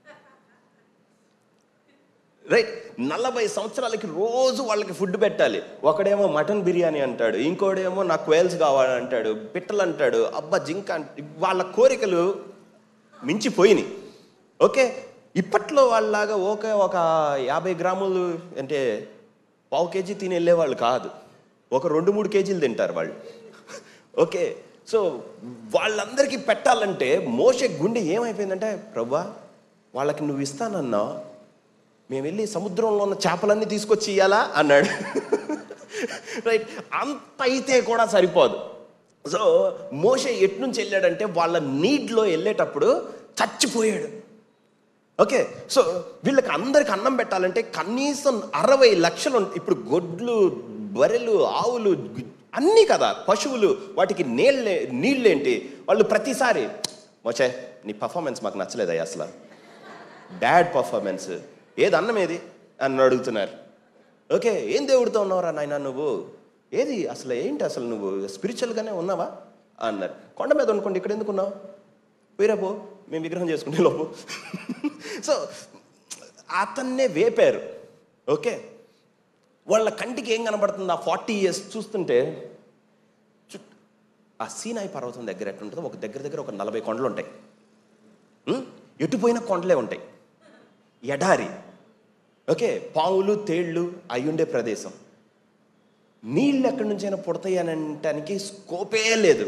రైట్ నలభై సంవత్సరాలకి రోజు వాళ్ళకి ఫుడ్ పెట్టాలి ఒకడేమో మటన్ బిర్యానీ అంటాడు ఇంకోడేమో నాకు క్వేల్స్ కావాలంటాడు పిట్టలు అంటాడు అబ్బా జింక అంట వాళ్ళ కోరికలు మించిపోయినాయి ఓకే ఇప్పట్లో వాళ్ళలాగా ఓకే ఒక యాభై గ్రాములు అంటే పావు కేజీ తిని వెళ్ళేవాళ్ళు కాదు ఒక రెండు మూడు కేజీలు తింటారు వాళ్ళు ఓకే సో వాళ్ళందరికీ పెట్టాలంటే మోసే గుండె ఏమైపోయిందంటే ప్రభా వాళ్ళకి నువ్వు ఇస్తానన్నావు మేము వెళ్ళి సముద్రంలో ఉన్న చేపలన్నీ తీసుకొచ్చి ఇయ్యాలా అన్నాడు రైట్ అంత అయితే కూడా సరిపోదు సో మోషే ఎట్నుంచి వెళ్ళాడంటే వాళ్ళ నీడ్లో వెళ్ళేటప్పుడు చచ్చిపోయాడు ఓకే సో వీళ్ళకి అందరికి అన్నం పెట్టాలంటే కనీసం అరవై లక్షలు ఉం- ఇప్పుడు గొడ్లు బర్రెలు ఆవులు గు- అన్నీ కదా పశువులు వాటికి నీళ్ళే నీళ్ళేంటి వాళ్ళు ప్రతిసారి మోచే నీ పర్ఫార్మెన్స్ మాకు నచ్చలేదయ్యా అసలు బ్యాడ్ పర్ఫార్మెన్స్ ఏది అన్నం ఏది అని అడుగుతున్నారు ఓకే ఏం దేవుడితో ఉన్నావురా నాయన నువ్వు ఏది అసలు ఏంటి అసలు నువ్వు స్పిరిచువల్గానే ఉన్నావా అన్నారు కొండ మీద అనుకోండి ఇక్కడ ఎందుకు ఉన్నావు పోయిరా పో మేము విగ్రహం చేసుకునే లోపు సో అతన్నే వేపారు ఓకే వాళ్ళ కంటికి ఏం కనబడుతుంది ఆ ఫార్టీ ఇయర్స్ చూస్తుంటే చుట్- ఆ సీనాయి పర్వతం దగ్గర ఎట్లుంటుందో ఒక దగ్గర దగ్గర ఒక నలభై కొండలు ఉంటాయి ఉం? ఎటు పోయిన కొండలే ఉంటాయి ఎడారి ఓకే పాములు తేళ్ళు అయ్యుండే ప్రదేశం నీళ్ళు ఎక్కడి నుంచైనా పుడతాయి అని అనటానికి స్కోపే లేదు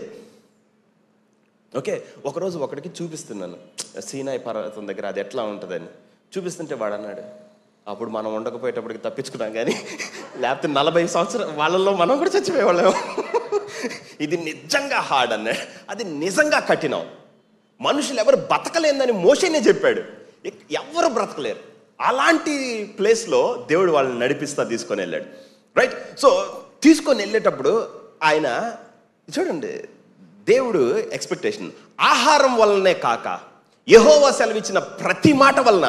ఓకే ఒకరోజు ఒకడికి చూపిస్తున్నాను సీనాయి పర్వతం దగ్గర అది ఎట్లా ఉంటుందని చూపిస్తుంటే వాడు అన్నాడు అప్పుడు మనం ఉండకపోయేటప్పటికి తప్పించుకున్నాం కానీ లేకపోతే నలభై సంవత్సరం వాళ్ళల్లో మనం కూడా చచ్చిపోయేవాళ్ళం ఇది నిజంగా హార్డ్ అన్నాడు అది నిజంగా కఠినం మనుషులు ఎవరు బతకలేదని మోషేనే చెప్పాడు ఎక్- ఎవరు బ్రతకలేరు అలాంటి ప్లేస్లో దేవుడు వాళ్ళని నడిపిస్తా తీసుకొని వెళ్ళాడు రైట్ సో తీసుకొని వెళ్ళేటప్పుడు ఆయన చూడండి దేవుడు ఎక్స్పెక్టేషన్ ఆహారం వలనే కాక యహోవా సెలవిచ్చిన ప్రతి మాట వలన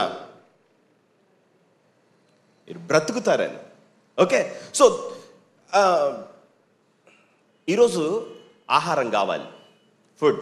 మీరు బ్రతుకుతారని ఓకే సో ఆ, ఈరోజు ఆహారం కావాలి ఫుడ్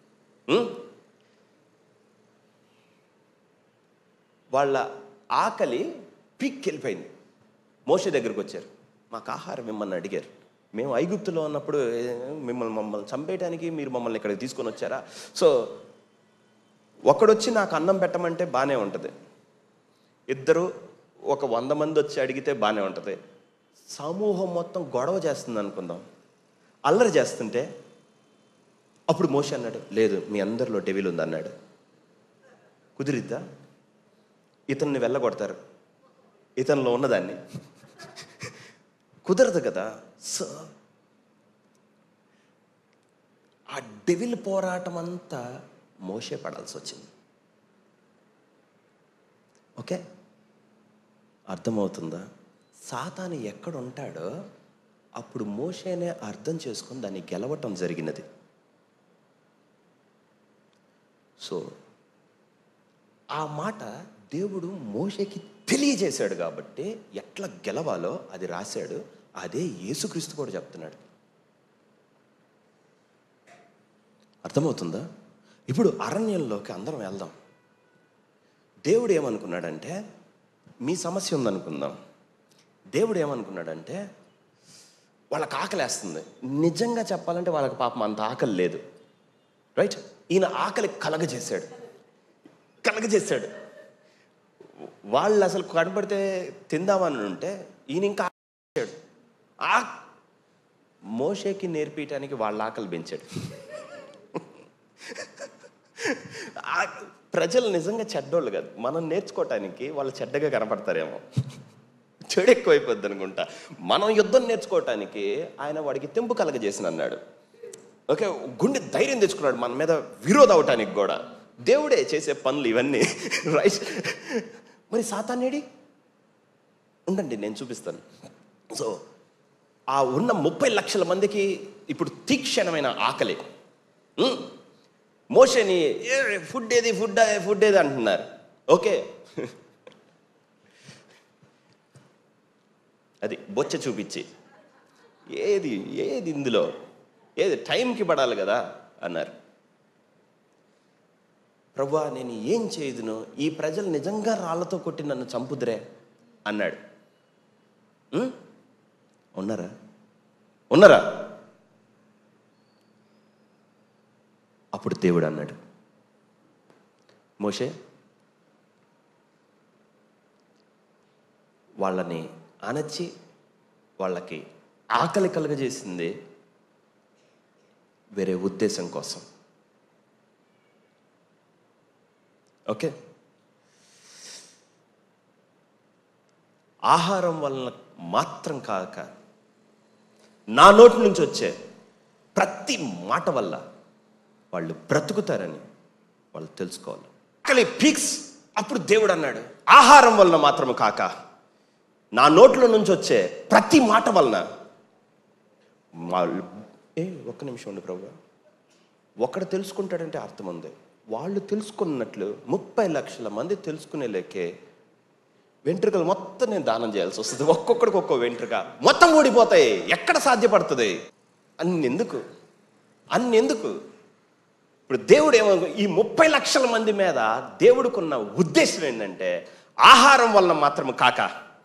వాళ్ళ ఆకలి పీక్ వెళ్ళిపోయింది మోషే దగ్గరికి వచ్చారు మాకు ఆహారం మిమ్మల్ని అడిగారు మేము ఐగుప్తులో ఉన్నప్పుడు ఏ, మిమ్మల్ని మమ్మల్ని చంపేయడానికి మీరు మమ్మల్ని ఇక్కడికి తీసుకొని వచ్చారా సో ఒకడొచ్చి నాకు అన్నం పెట్టమంటే బాగానే ఉంటుంది ఇద్దరు ఒక వంద మంది వచ్చి అడిగితే బాగానే ఉంటుంది సమూహం మొత్తం గొడవ చేస్తుంది అనుకుందాం అల్లరి చేస్తుంటే అప్పుడు మోషి అన్నాడు లేదు మీ అందరిలో డెవిల్ ఉంది అన్నాడు కుదిరిద్దా ఇతన్ని వెళ్ళగొడతారు ఇతనిలో ఉన్నదాన్ని కుదరదు కదా సో ఆ డెవిల్ పోరాటం అంతా మోసే పడాల్సి వచ్చింది ఓకే అర్థమవుతుందా సాతాను ఎక్కడ ఉంటాడో అప్పుడు మోషేనే అర్థం చేసుకొని దాన్ని గెలవటం జరిగినది సో ఆ మాట దేవుడు మోషేకి తెలియజేశాడు కాబట్టి ఎట్లా గెలవాలో అది రాశాడు అదే యేసుక్రీస్తు కూడా చెప్తున్నాడు అర్థమవుతుందా ఇప్పుడు అరణ్యంలోకి అందరం వెళ్దాం దేవుడు ఏమనుకున్నాడంటే మీ సమస్య ఉందనుకుందాం దేవుడు ఏమనుకున్నాడంటే వాళ్ళకి ఆకలేస్తుంది నిజంగా చెప్పాలంటే వాళ్ళకి పాపం అంత ఆకలి లేదు రైట్ ఈయన ఆకలి కలగజేశాడు కలగజేశాడు వాళ్ళు అసలు కనపడితే తిందామని ఉంటే ఈయన ఇంకా ఆకలేశాడు. ఆ మోషేకి నేర్పించడానికి వాళ్ళ ఆకలి పెంచాడు ఆ ప్రజలు నిజంగా చెడ్డోళ్ళు కాదు మనం నేర్చుకోవటానికి వాళ్ళు చెడ్డగా కనపడతారేమో చెడు ఎక్కువైపోద్ది అనుకుంటా మనం యుద్ధం నేర్చుకోవటానికి ఆయన వాడికి తెంపు కలగజేసిన అన్నాడు ఓకే గుండె ధైర్యం తెచ్చుకున్నాడు మన మీద విరోధ అవటానికి కూడా దేవుడే చేసే పనులు ఇవన్నీ రైట్ మరి సాతానేడి ఉండండి నేను చూపిస్తాను సో ఆ ఉన్న ముప్పై లక్షల మందికి ఇప్పుడు తీక్షణమైన ఆకలి ఉమ్. మోషని "ఏ, ఫుడ్ ఏది ఫుడ్ ఫుడ్ ఏది అంటున్నారు ఓకే అది బొచ్చ చూపించి ఏది ఏది ఇందులో ఏది టైంకి పడాలి కదా అన్నారు ప్రభా నేను ఏం చేయదును ఈ ప్రజలు నిజంగా రాళ్లతో కొట్టి నన్ను చంపుదురే అన్నాడు ఉం? ఉన్నారా ఉన్నారా అప్పుడు దేవుడు అన్నాడు మోషే వాళ్ళని అణచి వాళ్ళకి ఆకలి కలుగజేసింది వేరే ఉద్దేశం కోసం ఓకే ఆహారం వలన మాత్రం కాక నా నోటి నుంచి వచ్చే ప్రతి మాట వల్ల వాళ్ళు బ్రతుకుతారని వాళ్ళు తెలుసుకోవాలి ఆకలి పీక్స్ అప్పుడు దేవుడు అన్నాడు ఆహారం వలన మాత్రం కాక నా నోట్లో నుంచి వచ్చే ప్రతి మాట వలన వాళ్ళు ఏ ఒక్క నిమిషం ఉండి ప్రభు ఒకడు తెలుసుకుంటాడంటే అర్థం ఉంది వాళ్ళు తెలుసుకున్నట్లు ముప్పై లక్షల మంది తెలుసుకునే లెక్కే వెంట్రుకలు మొత్తం నేను దానం చేయాల్సి వస్తుంది ఒక్కొక్కడికి ఒక్కో వెంట్రుక మొత్తం ఊడిపోతాయి ఎక్కడ సాధ్యపడుతుంది అన్నెందుకు అన్నెందుకు ఇప్పుడు దేవుడు ఏమో ఈ ముప్పై లక్షల మంది మీద దేవుడికున్న ఉద్దేశం ఏంటంటే ఆహారం వలన మాత్రం కాక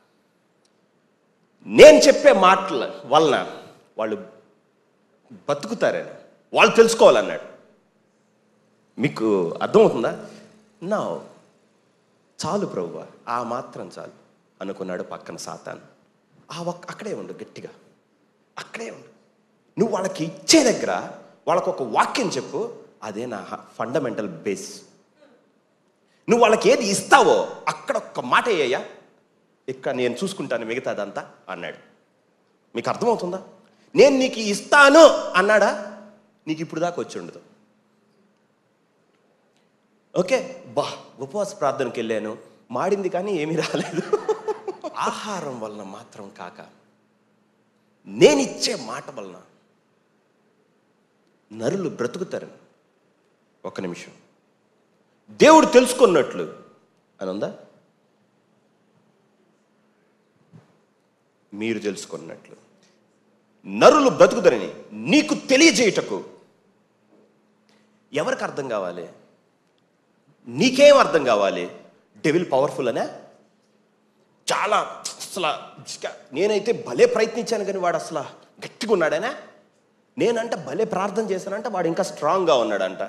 నేను చెప్పే మాటల వలన వాళ్ళు బతుకుతారని వాళ్ళు తెలుసుకోవాలన్నాడు మీకు అర్థమవుతుందా నా చాలు ప్రభువా ఆ మాత్రం చాలు అనుకున్నాడు పక్కన సాతాను ఆ ఒక్క అక్కడే ఉండు గట్టిగా అక్కడే ఉండు నువ్వు వాళ్ళకి ఇచ్చే దగ్గర వాళ్ళకు ఒక వాక్యం చెప్పు అదే నా ఫండమెంటల్ బేస్ నువ్వు వాళ్ళకి ఏది ఇస్తావో అక్కడ ఒక్క మాట అయ్యా ఇక్కడ నేను చూసుకుంటాను మిగతాదంతా అన్నాడు మీకు అర్థమవుతుందా నేను నీకు ఇస్తాను అన్నాడా నీకు ఇప్పుడు దాకా వచ్చి ఉండదు ఓకే బా ఉపవాస ప్రార్థనకి వెళ్ళాను మాడింది కానీ ఏమీ రాలేదు ఆహారం వలన మాత్రం కాక నేనిచ్చే మాట వలన నరులు బ్రతుకుతారని ఒక నిమిషం దేవుడు తెలుసుకున్నట్లు అని ఉందా మీరు తెలుసుకున్నట్లు నరులు బ్రతుకుతారని నీకు తెలియజేయుటకు ఎవరికి అర్థం కావాలి నీకేం అర్థం కావాలి డెవిల్ పవర్ఫుల్ అనే చాలా అసలు నేనైతే భలే ప్రయత్నించాను కానీ వాడు అసలు గట్టిగా ఉన్నాడనే నేనంట భలే ప్రార్థన చేశానంట వాడు ఇంకా స్ట్రాంగ్గా ఉన్నాడంట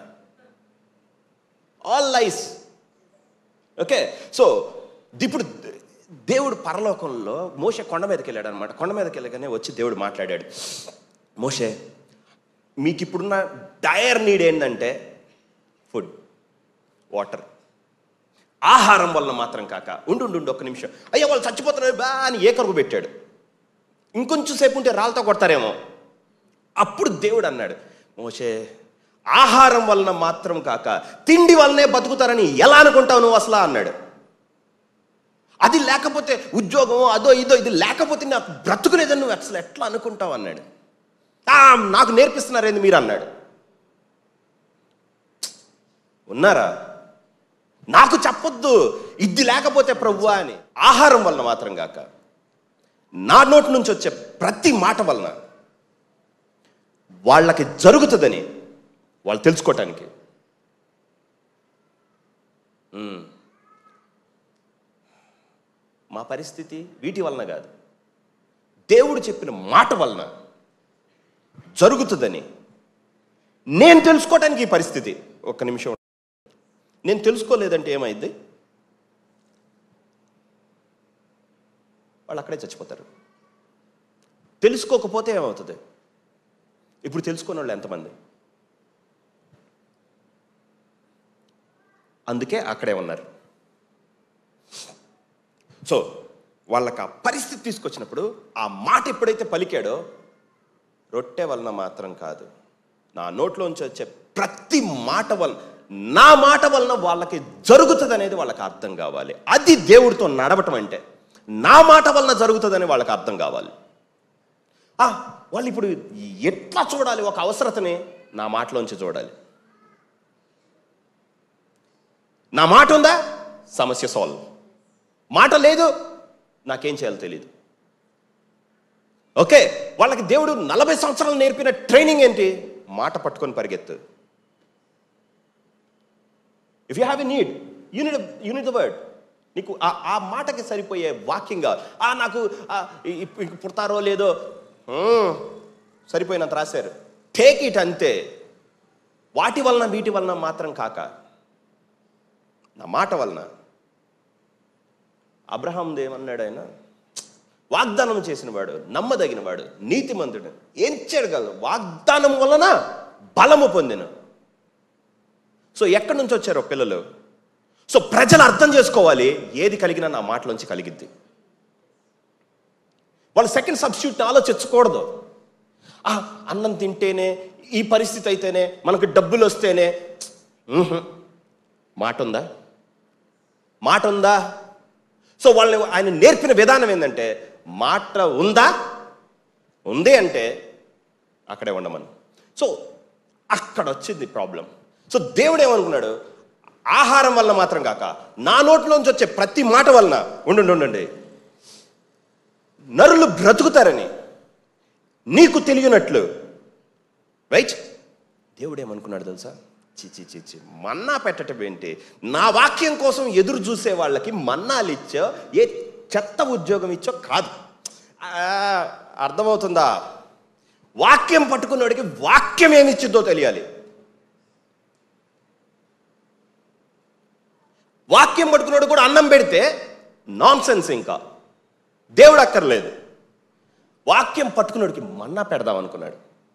ఆల్ లైస్ ఓకే సో ఇప్పుడు దేవుడు పరలోకంలో మోషే కొండ మీదకి వెళ్ళాడు అనమాట కొండ మీదకి వెళ్ళగానే వచ్చి దేవుడు మాట్లాడాడు మోషే మీకు ఇప్పుడున్న డయర్ నీడ్ ఏంటంటే ఫుడ్ వాటర్ ఆహారం వల్ల మాత్రం కాక ఉండు ఉండు ఉండు ఒక్క నిమిషం అయ్యా వాళ్ళు చచ్చిపోతున్నారు బా అని ఏకరుగు పెట్టాడు ఇంకొంచెం సేపు ఉంటే రాళ్ళతో కొడతారేమో అప్పుడు దేవుడు అన్నాడు మోషే ఆహారం వలన మాత్రం కాక తిండి వల్లనే బతుకుతారని ఎలా అనుకుంటావు నువ్వు అసలు అన్నాడు అది లేకపోతే ఉద్యోగం అదో ఇదో ఇది లేకపోతే నాకు బ్రతుకునేదని నువ్వు అసలు ఎట్లా అనుకుంటావు అన్నాడు "ఆ, నాకు నేర్పిస్తున్నారేంది మీరు అన్నాడు ఉన్నారా నాకు చెప్పొద్దు ఇది లేకపోతే ప్రభువా అని ఆహారం వలన మాత్రం కాక నా నోటి నుంచి వచ్చే ప్రతి మాట వలన వాళ్ళకి జరుగుతుందని వాళ్ళు తెలుసుకోవటానికి ఉమ్. మా పరిస్థితి వీటి వలన కాదు దేవుడు చెప్పిన మాట వలన జరుగుతుందని నేను తెలుసుకోవటానికి ఈ పరిస్థితి ఒక్క నిమిషం నేను తెలుసుకోలేదంటే ఏమైంది వాళ్ళు అక్కడే చచ్చిపోతారు తెలుసుకోకపోతే ఏమవుతుంది ఇప్పుడు తెలుసుకున్న వాళ్ళు ఎంతమంది అందుకే అక్కడే ఉన్నారు సో వాళ్ళకి ఆ పరిస్థితి తీసుకొచ్చినప్పుడు ఆ మాట ఎప్పుడైతే పలికాడో రొట్టె వలన మాత్రం కాదు నా నోట్లోంచి వచ్చే ప్రతి మాట వలన నా మాట వలన వాళ్ళకి జరుగుతుంది అనేది వాళ్ళకి అర్థం కావాలి అది దేవుడితో నడవటం అంటే నా మాట వలన జరుగుతుందని వాళ్ళకి అర్థం కావాలి ఆ, వాళ్ళు ఇప్పుడు ఎట్లా చూడాలి ఒక అవసరతని నా మాటలోంచి చూడాలి నా మాట ఉందా సమస్య సాల్వ్ మాట లేదు నాకేం చేయాలో తెలియదు ఓకే వాళ్ళకి దేవుడు నలభై సంవత్సరాలు నేర్పిన ట్రైనింగ్ ఏంటి మాట పట్టుకొని పరిగెత్తు if you have a need unit unit the word నీకు ఆ ఆ మాటకి సరిపోయే వాక్యం కావాలి ఆ నాకు ఆ, ఇ- ఇప్- ఇంక పుడతారో లేదో మ్మ్, సరిపోయినంత రాశారు టేక్ ఇట్ అంతే వాటి వలన వీటి వలన మాత్రం కాక నా మాట వలన అబ్రహాం ఏమన్నాడు ఆయన వాగ్దానం చేసినవాడు నమ్మదగినవాడు నీతిమంతుడు ఏం చేయగలరు వాగ్దానం వలన బలము పొందిన సో ఎక్కడి నుంచి వచ్చారో పిల్లలు సో ప్రజలు అర్థం చేసుకోవాలి ఏది కలిగినా నా మాటలోంచి కలిగిద్ది వాళ్ళు సెకండ్ సబ్స్టిట్యూట్ని ఆలోచించకూడదు ఆ, అన్నం తింటేనే ఈ పరిస్థితి అయితేనే మనకు డబ్బులు వస్తేనే మ్హూ. మాట ఉందా మాట ఉందా సో వాళ్ళని ఆయన నేర్పిన విధానం ఏంటంటే మాట ఉందా ఉంది అంటే అక్కడే ఉండమని సో అక్కడ వచ్చింది ప్రాబ్లం సో దేవుడు ఏమనుకున్నాడు ఆహారం వల్ల మాత్రం కాక నా నోట్లోంచి వచ్చే ప్రతి మాట వలన ఉండండి ఉండండి నరులు బ్రతుకుతారని నీకు తెలియనట్లు రైట్ దేవుడు ఏమనుకున్నాడు తెలుసా చిచి చిచి మన్నా పెట్టటం ఏంటి నా వాక్యం కోసం ఎదురు చూసే వాళ్ళకి మన్నాలు ఇచ్చో ఏ చెత్త ఉద్యోగం ఇచ్చో కాదు ఆ, అర్థమవుతుందా వాక్యం పట్టుకున్నవాడికి వాక్యం ఏమి ఇచ్చిద్దో తెలియాలి వాక్యం పట్టుకున్నాడు కూడా అన్నం పెడితే నాన్ సెన్స్ ఇంకా దేవుడు అక్కర్లేదు వాక్యం పట్టుకున్నోడికి మన్నా పెడదాం అనుకున్నాడు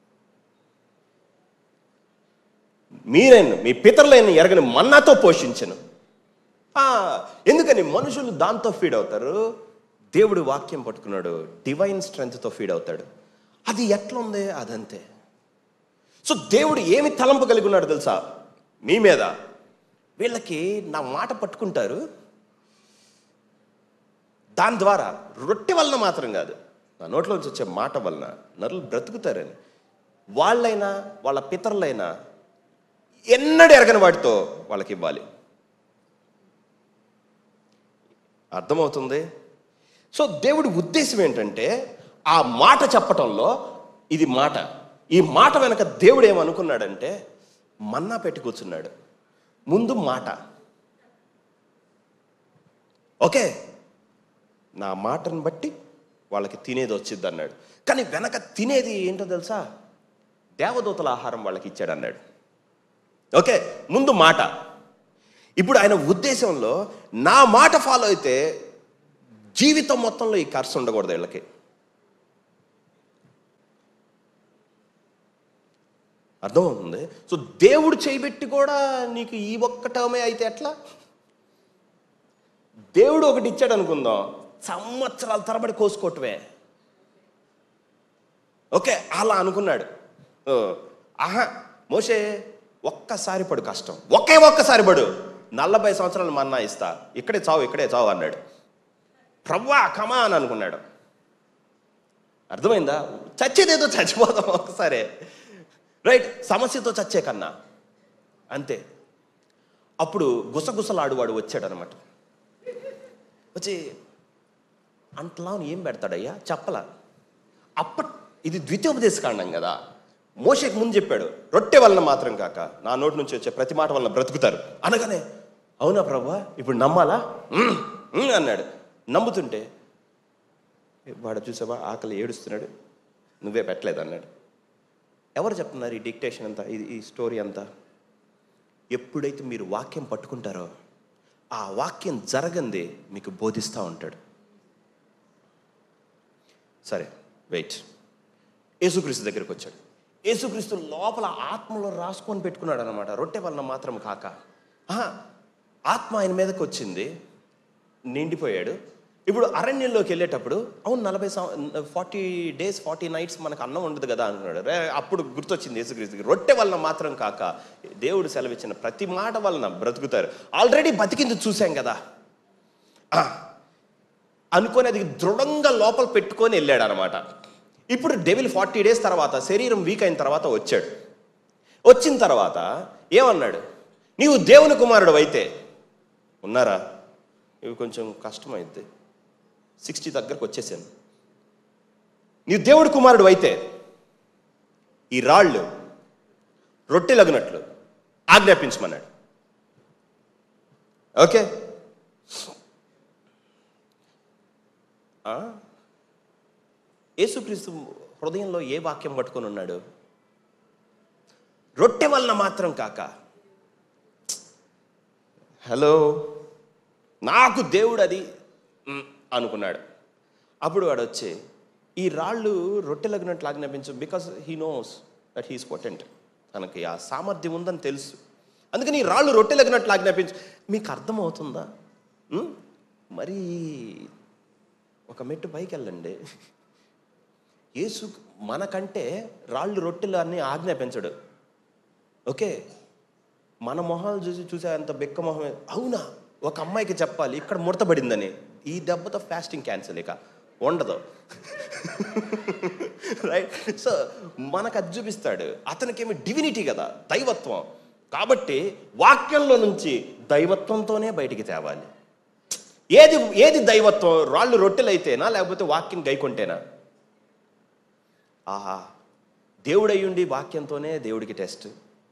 మీరైన మీ పితరులైన ఎరగని మన్నాతో పోషించను ఆ, ఎందుకని మనుషులు దాంతో ఫీడ్ అవుతారు దేవుడు వాక్యం పట్టుకున్నాడు డివైన్ స్ట్రెంగ్త్తో ఫీడ్ అవుతాడు అది ఎట్లుంది అదంతే సో దేవుడు ఏమి తలంపు కలిగి ఉన్నాడు తెలుసా మీ మీద వీళ్ళకి నా మాట పట్టుకుంటారు దాని ద్వారా రొట్టె వలన మాత్రం కాదు నా నోట్లోంచి వచ్చే మాట వలన నరులు బ్రతుకుతారని వాళ్ళైనా వాళ్ళ పితరులైనా ఎన్నడూ ఎరగని వాటితో వాళ్ళకి ఇవ్వాలి అర్థమవుతుంది సో దేవుడి ఉద్దేశం ఏంటంటే ఆ మాట చెప్పటంలో ఇది మాట ఈ మాట వెనక దేవుడు ఏమనుకున్నాడంటే మన్నా పెట్టి కూర్చున్నాడు ముందు మాట ఓకే నా మాటను బట్టి వాళ్ళకి తినేది వచ్చింది అన్నాడు కానీ వెనక తినేది ఏంటో తెలుసా దేవదూతల ఆహారం వాళ్ళకి ఇచ్చాడు అన్నాడు ఓకే ముందు మాట ఇప్పుడు ఆయన ఉద్దేశంలో నా మాట ఫాలో అయితే జీవితం మొత్తంలో ఈ ఖర్చు ఉండకూడదు వీళ్ళకి అర్థమవుతుంది సో దేవుడు చేయబెట్టి కూడా నీకు ఈ ఒక్క టర్మే అయితే ఎట్లా దేవుడు ఒకటి ఇచ్చాడు అనుకుందాం సంవత్సరాల తరబడి కోసుకోవటమే ఓకే అలా అనుకున్నాడు ఓ, ఆహా మోషే ఒక్కసారి పడు కష్టం ఒకే ఒక్కసారి పడు నలభై సంవత్సరాలు మన్నా ఇస్తా ఇక్కడే చావు ఇక్కడే చావు అన్నాడు ప్రవ్వా కమా అని అనుకున్నాడు అర్థమైందా చచ్చేదేదో చచ్చిపోదాం ఒకసారి రైట్ సమస్యతో చచ్చే కన్నా అంతే అప్పుడు గుసగుసలాడువాడు వచ్చాడు అనమాట వచ్చి అంతలా ఏం పెడతాడయ్యా చెప్పలా అప్పట్ ఇది ద్వితీయోపదేశ కాండం కదా మోషేకి ముందు చెప్పాడు రొట్టె వలన మాత్రం కాక నా నోటి నుంచి వచ్చే ప్రతి మాట వలన బ్రతుకుతారు అనగానే అవునా ప్రభా ఇప్పుడు నమ్మాలా "ఉమ్, ఉమ్" అన్నాడు నమ్ముతుంటే వాడు చూసావా ఆకలి ఏడుస్తున్నాడు నువ్వే పెట్టలేదు అన్నాడు ఎవరు చెప్తున్నారు ఈ డిక్టేషన్ అంతా ఇది ఈ స్టోరీ అంతా ఎప్పుడైతే మీరు వాక్యం పట్టుకుంటారో ఆ వాక్యం జరగంది మీకు బోధిస్తూ ఉంటాడు సరే వెయిట్ యేసుక్రీస్తు దగ్గరికి వచ్చాడు యేసుక్రీస్తు లోపల ఆత్మలో రాసుకొని పెట్టుకున్నాడు అనమాట రొట్టె వలన మాత్రం కాక ఆహా, ఆత్మ ఆయన మీదకి వచ్చింది నిండిపోయాడు ఇప్పుడు అరణ్యంలోకి వెళ్ళేటప్పుడు అవును నలభై ఫార్టీ డేస్ ఫార్టీ నైట్స్ మనకు అన్నం ఉండదు కదా అనుకున్నాడు రే అప్పుడు గుర్తొచ్చింది యేసుక్రీస్తుకి రొట్టె వలన మాత్రం కాక దేవుడు సెలవిచ్చిన ప్రతి మాట వలన బ్రతుకుతారు ఆల్రెడీ బతికింది చూసాం కదా ఆ, అనుకొని అది దృఢంగా లోపల పెట్టుకొని వెళ్ళాడు అనమాట ఇప్పుడు డెవిల్ ఫార్టీ డేస్ తర్వాత శరీరం వీక్ అయిన తర్వాత వచ్చాడు వచ్చిన తర్వాత ఏమన్నాడు నీవు దేవుని కుమారుడు అయితే ఉన్నారా ఇవి కొంచెం కష్టమైంది సిక్స్టీ దగ్గరకు వచ్చేసాను నీవు దేవుడు కుమారుడు అయితే ఈ రాళ్ళు రొట్టెలగినట్లు ఆజ్ఞాపించమన్నాడు ఓకే ఆ? యేసుక్రీస్తు హృదయంలో ఏ వాక్యం పట్టుకొని ఉన్నాడు రొట్టె వలన మాత్రం కాక హలో నాకు దేవుడు అది మ్, అనుకున్నాడు అప్పుడు వాడు వచ్చి ఈ రాళ్ళు రొట్టెలగినట్లు ఆజ్ఞాపించు because he knows that he's potent తనకి ఆ సామర్థ్యం ఉందని తెలుసు అందుకని ఈ రాళ్ళు రొట్టెలగినట్లు ఆజ్ఞాపించు మీకు అర్థమవుతుందా మ్? మరి ఒక మెట్టు పైకి వెళ్ళండి యేసు మనకంటే రాళ్ళు రొట్టెలు అన్ని ఆజ్ఞాపించడు ఓకే మన మొహాలు చూసి చూసే అంత బెక్క మొహమే అవునా ఒక అమ్మాయికి చెప్పాలి ఇక్కడ ముడతబడిందని ఈ దెబ్బతో ఫాస్టింగ్ క్యాన్సిల్ ఇక ఉండదు రైట్ సో మనకు అది చూపిస్తాడు అతనికేమి డివినిటీ కదా దైవత్వం కాబట్టి వాక్యంలో నుంచి దైవత్వంతోనే బయటికి తేవాలి ఏది ఏది దైవత్వం రాళ్ళు రొట్టెలైతేనా లేకపోతే వాక్యం గైకొంటేనా ఆహా దేవుడయ్యుండి వాక్యంతోనే దేవుడికి టెస్ట్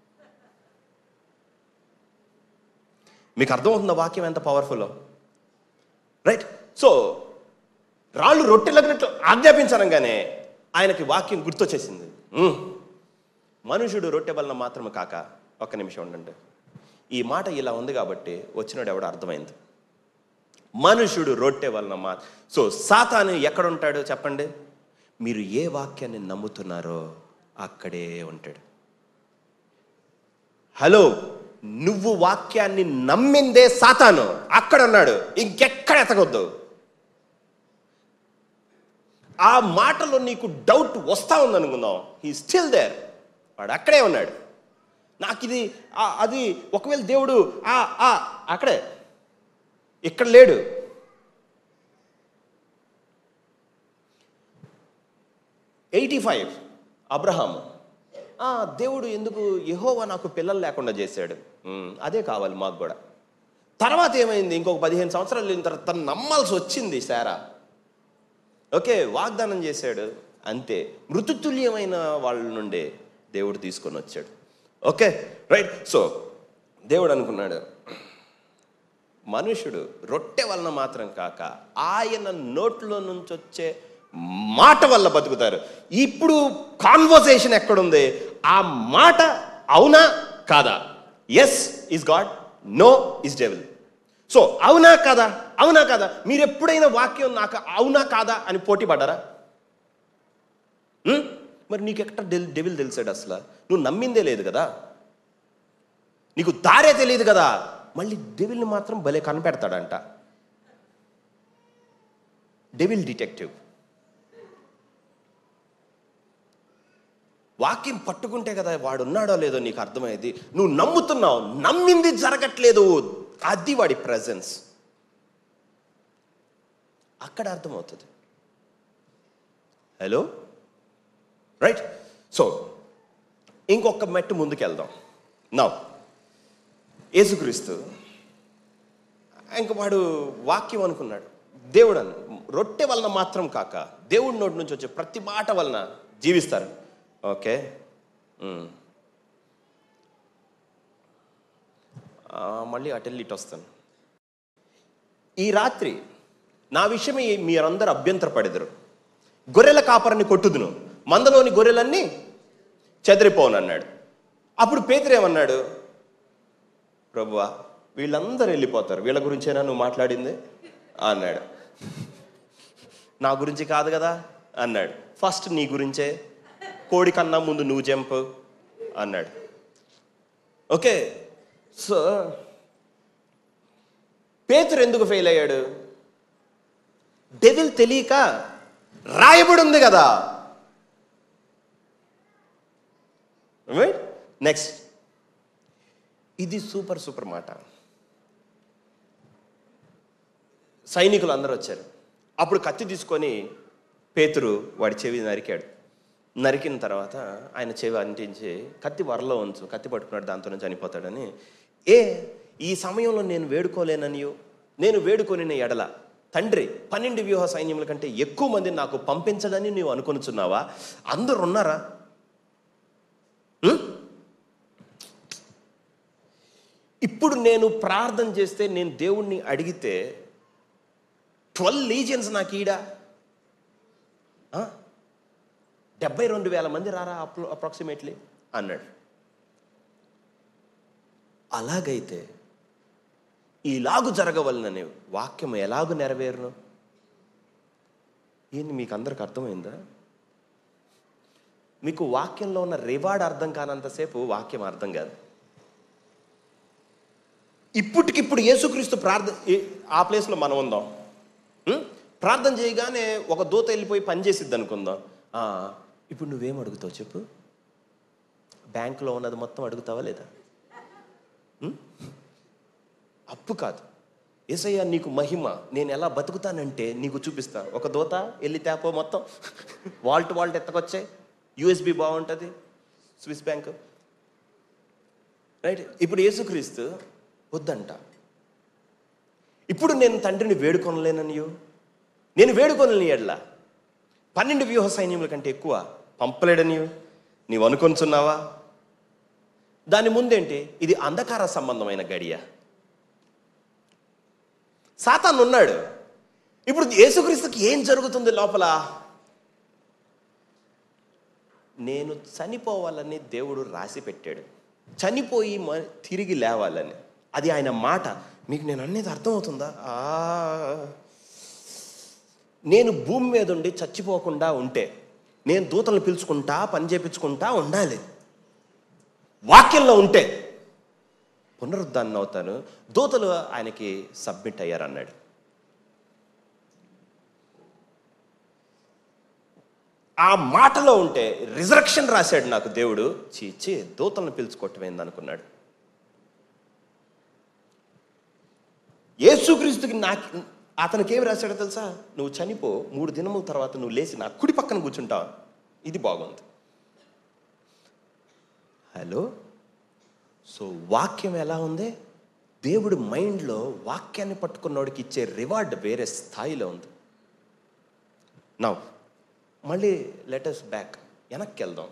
మీకు అర్థమవుతుందా వాక్యం ఎంత పవర్ఫుల్లో రైట్ సో రాళ్ళు రొట్టెలగినట్లు ఆజ్ఞాపించనంగానే ఆయనకి వాక్యం గుర్తొచ్చేసింది మ్మ్. మనుషుడు రొట్టె వలన మాత్రమే కాక ఒక్క నిమిషం ఉండండి ఈ మాట ఇలా ఉంది కాబట్టి వచ్చినాడు ఎవడో అర్థమైంది మనుషుడు రొట్టె వలన మా సో సాతాను ఎక్కడ ఉంటాడు చెప్పండి మీరు ఏ వాక్యాన్ని నమ్ముతున్నారో అక్కడే ఉంటాడు హలో నువ్వు వాక్యాన్ని నమ్మిందే సాతాను అక్కడ ఉన్నాడు ఇంకెక్కడ ఎతగొద్దు ఆ మాటలో నీకు డౌట్ వస్తా ఉందనుకుందాం హీ స్టిల్ దేర్ వాడు అక్కడే ఉన్నాడు నాకు ఇది ఆ- అది ఒకవేళ దేవుడు ఆ ఆ అక్కడే ఇక్కడ లేడు ఎయిటీ ఫైవ్ అబ్రహాం ఆ, దేవుడు ఎందుకు యెహోవా నాకు పిల్లలు లేకుండా చేశాడు ఉమ్, అదే కావాలి మాకు కూడా తర్వాత ఏమైంది ఇంకొక పదిహేను సంవత్సరాలు వెళ్ళిన తర్వాత తను నమ్మాల్సి వచ్చింది సారా ఓకే వాగ్దానం చేశాడు అంతే మృతుతుల్యమైన వాళ్ళ నుండే దేవుడు తీసుకొని వచ్చాడు ఓకే రైట్ సో దేవుడు అనుకున్నాడు మనుషుడు రొట్టె వలన మాత్రం కాక ఆయన నోట్లో నుంచి వచ్చే మాట వల్ల బతుకుతారు ఇప్పుడు కాన్వర్సేషన్ ఎక్కడుంది ఆ మాట అవునా కాదా yes is God no is devil so అవునా కాదా అవునా కాదా మీరు ఎప్పుడైనా వాక్యం నాకు అవునా కాదా అని పోటీ పడ్డారా ఉం? మరి నీకు ఎక్కడ డెల్ డెవిల్ తెలిసాడు అసలు నువ్వు నమ్మిందే లేదు కదా నీకు దారే తెలియదు కదా మళ్ళీ డెవిల్ని మాత్రం భలే కనిపెడతాడంట డెవిల్ డిటెక్టివ్ వాక్యం పట్టుకుంటే కదా వాడు ఉన్నాడో లేదో నీకు అర్థమయ్యేది నువ్వు నమ్ముతున్నావు నమ్మింది జరగట్లేదు అది వాడి ప్రజెన్స్ అక్కడ అర్థమవుతుంది హలో రైట్ సో ఇంకొక మెట్టు ముందుకెళ్దాం నా యేసుక్రీస్తు ఇంక వాడు వాక్యం అనుకున్నాడు దేవుడు అన్న రొట్టె వలన మాత్రం కాక దేవుడి నోటి నుంచి వచ్చే ప్రతి మాట వలన జీవిస్తారు ఓకే ఉమ్. ఆ, మళ్ళీ అటెళ్ళి ఇటు వస్తాను ఈ రాత్రి నా విషయమై మీరందరూ అభ్యంతరపడెదరు గొర్రెల కాపరిని కొట్టుదును మందలోని గొర్రెలన్నీ చెదిరిపోనన్నాడు అప్పుడు పేతురేమన్నాడు ప్రభువా వీళ్ళందరూ వెళ్ళిపోతారు వీళ్ళ గురించేనా నువ్వు మాట్లాడింది అన్నాడు నా గురించి కాదు కదా అన్నాడు ఫస్ట్ నీ గురించే కోడి కన్నా ముందు నువ్వు జంప్ అన్నాడు ఓకే సో పేతురు ఎందుకు ఫెయిల్ అయ్యాడు డెవిల్ తెలియక రాయబడి ఉంది కదా నెక్స్ట్ ఇది సూపర్ సూపర్ మాట సైనికులు అందరూ వచ్చారు అప్పుడు కత్తి తీసుకొని పేతురు వాడి చెవి నరికాడు నరికిన తర్వాత ఆయన చెవి అంటించి కత్తి వరలో ఉంచు కత్తి పట్టుకున్నాడు దాంతోనే చనిపోతాడని ఏ ఈ సమయంలో నేను వేడుకోలేననియో నేను వేడుకొని ఎడల తండ్రి పన్నెండు వ్యూహ సైన్యముల కంటే ఎక్కువ మంది నాకు పంపించడని నీవు అనుకొనుచున్నావా అందరు ఉన్నారా ఉం? ఇప్పుడు నేను ప్రార్థన చేస్తే నేను దేవుణ్ణి అడిగితే ట్వెల్వ్ లీజియన్స్ నాకు ఈడా ఆ? డెబ్బై రెండు వేల మంది రారా అప్రాక్సిమేట్లీ అన్నాడు అలాగైతే ఇలాగు జరగవలనని వాక్యం ఎలాగు నెరవేరును ఏంది మీకు అందరికి అర్థమైందా మీకు వాక్యంలో ఉన్న రివార్డ్ అర్థం కానంతసేపు వాక్యం అర్థం కాదు ఇప్పటికిప్పుడు యేసుక్రీస్తు ప్రార్థన ఏ- ఆ ప్లేస్లో మనం ఉందాం ఉం? ప్రార్థన చేయగానే ఒక దూత వెళ్ళిపోయి పని చేసిద్ది అనుకుందాం ఆ, ఇప్పుడు నువ్వేం అడుగుతావు చెప్పు బ్యాంకులో ఉన్నది మొత్తం అడుగుతావా లేదా ఉం? అప్పు కాదు ఏసయ్య నీకు మహిమ నేను ఎలా బతుకుతానంటే నీకు చూపిస్తా ఒక దూత వెళ్ళి తేపో మొత్తం వాల్ట్ వాల్ట్ ఎత్తకొచ్చాయి యూఎస్బి బాగుంటుంది స్విస్ బ్యాంక్ రైట్ ఇప్పుడు యేసుక్రీస్తు వద్దంట ఇప్పుడు నేను తండ్రిని వేడుకొనలేననియో నేను వేడుకొనలేని ఎడ్లా పన్నెండు వ్యూహ సైన్యముల కంటే ఎక్కువ పంపలేడనియో నీవు అనుకొనుచున్నావా దాని ముందేంటి ఇది అంధకార సంబంధమైన గడియ సాతాను ఉన్నాడు ఇప్పుడు యేసుక్రీస్తుకి ఏం జరుగుతుంది లోపల నేను చనిపోవాలని దేవుడు రాసి పెట్టాడు చనిపోయి మ- తిరిగి లేవాలని అది ఆయన మాట మీకు నేను అనేది అర్థమవుతుందా ఆ నేను భూమి మీద ఉండి చచ్చిపోకుండా ఉంటే నేను దూతలను పిలుచుకుంటా పని చేపించుకుంటా ఉండాలి వాక్యంలో ఉంటే పునరుద్ధానం అవుతాను దూతలు ఆయనకి సబ్మిట్ అయ్యారన్నాడు ఆ మాటలో ఉంటే రిజరక్షన్ రాశాడు నాకు దేవుడు చీచి దూతలను పిలుచుకోవటమైంది అనుకున్నాడు యేసుక్రీస్తుకి నాకు అతనికి ఏమి రాశాడో తెలుసా నువ్వు చనిపో మూడు దినముల తర్వాత నువ్వు లేచి నా కుడి పక్కన కూర్చుంటావు ఇది బాగుంది హలో సో వాక్యం ఎలా ఉంది దేవుడి మైండ్లో వాక్యాన్ని పట్టుకున్నోడికి ఇచ్చే రివార్డ్ వేరే స్థాయిలో ఉంది నా మళ్ళీ లెటర్స్ బ్యాక్ వెనక్కి వెళ్దాం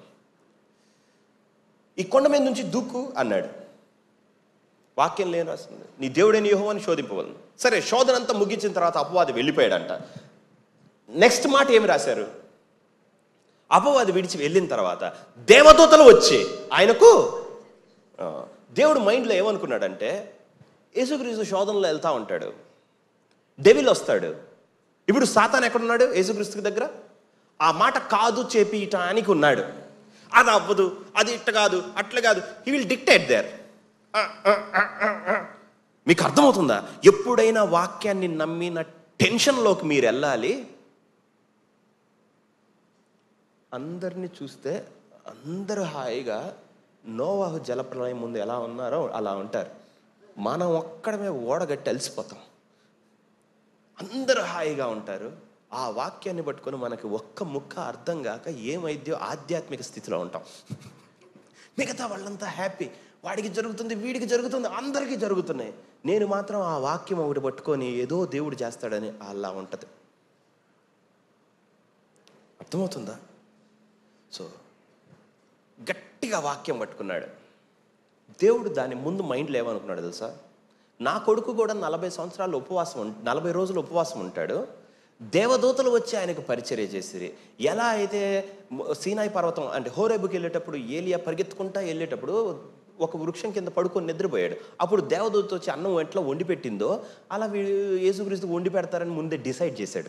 ఈ కొండ మీద నుంచి దూకు అన్నాడు వాక్యం లేని రాస్తుంది నీ దేవుడైన యోహోవాన్ని శోధింపవలను సరే శోధన అంతా ముగించిన తర్వాత అపవాది వెళ్ళిపోయాడంట నెక్స్ట్ మాట ఏమి రాశారు అపవాది విడిచి వెళ్ళిన తర్వాత దేవదూతలు వచ్చి ఆయనకు ఆ, దేవుడు మైండ్లో ఏమనుకున్నాడంటే యేసుక్రీస్తు శోధనలో వెళ్తా ఉంటాడు డెవిల్ వస్తాడు ఇప్పుడు సాతాన్ ఎక్కడున్నాడు యేసుక్రీస్తుకి దగ్గర ఆ మాట కాదు చేపియటానికి ఉన్నాడు అది అవ్వదు అది ఇట్ట కాదు అట్లా కాదు హీ విల్ డిక్టేట్ దేర్ మీకు అర్థమవుతుందా ఎప్పుడైనా వాక్యాన్ని నమ్మిన టెన్షన్లోకి మీరు వెళ్ళాలి అందరిని చూస్తే అందరూ హాయిగా నోవాహు జలప్రలయం ముందు ఎలా ఉన్నారో అలా ఉంటారు మనం ఒక్కడమే ఓడగట్టి అలసిపోతాం అందరూ హాయిగా ఉంటారు ఆ వాక్యాన్ని పట్టుకొని మనకి ఒక్క ముక్క అర్థం కాక ఏమైద్యో ఆధ్యాత్మిక స్థితిలో ఉంటాం మిగతా వాళ్ళంతా హ్యాపీ వాడికి జరుగుతుంది వీడికి జరుగుతుంది అందరికీ జరుగుతున్నాయి నేను మాత్రం ఆ వాక్యం ఒకటి పట్టుకొని ఏదో దేవుడు చేస్తాడని అలా ఉంటుంది అర్థమవుతుందా సో గట్టిగా వాక్యం పట్టుకున్నాడు దేవుడు దాని ముందు మైండ్లో ఏమనుకున్నాడు తెలుసా నా కొడుకు కూడా నలభై సంవత్సరాలు ఉపవాసం ఉం- నలభై రోజులు ఉపవాసం ఉంటాడు దేవదూతలు వచ్చి ఆయనకు పరిచర్య చేసిరి ఎలా అయితే మ- సీనాయి పర్వతం అంటే హోరేబుకి వెళ్ళేటప్పుడు ఏలియా పరిగెత్తుకుంటా వెళ్ళేటప్పుడు ఒక వృక్షం కింద పడుకొని నిద్రపోయాడు అప్పుడు దేవదూత వచ్చి అన్నం ఎట్లా వండి పెట్టిందో అలా వీడు యేసుక్రీస్తు వండి పెడతారని ముందే డిసైడ్ చేశాడు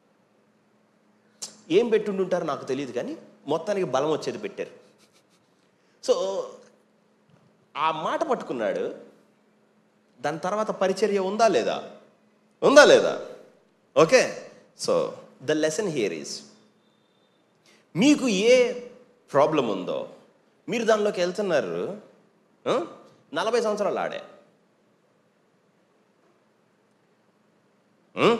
ఏం పెట్టుండుంటారో నాకు తెలియదు కానీ మొత్తానికి బలం వచ్చేది పెట్టారు సో ఆ మాట పట్టుకున్నాడు దాని తర్వాత పరిచర్య ఉందా లేదా ఉందా లేదా okay so the lesson here is మీకు ఏ ప్రాబ్లం ఉందో మీరు దానిలోకి వెళ్తున్నారు ఆ? నలభై సంవత్సరాలు ఆడే ఉం?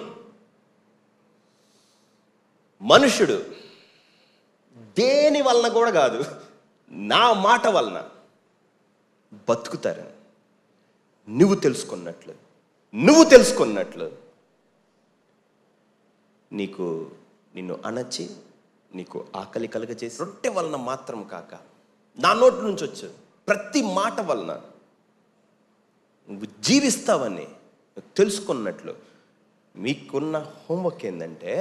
మనుషుడు దేని వలన కూడా కాదు నా మాట వలన బతుకుతారని నువ్వు తెలుసుకున్నట్లు నువ్వు తెలుసుకున్నట్లు నీకు నిన్ను అణచి నీకు ఆకలి కలుగజేసి రొట్టె వలన మాత్రం కాక నా నోటి నుంచి వచ్చు ప్రతి మాట వలన నువ్వు జీవిస్తావని నువ్వు తెలుసుకున్నట్లు మీకున్న హోంవర్క్ ఏంటంటే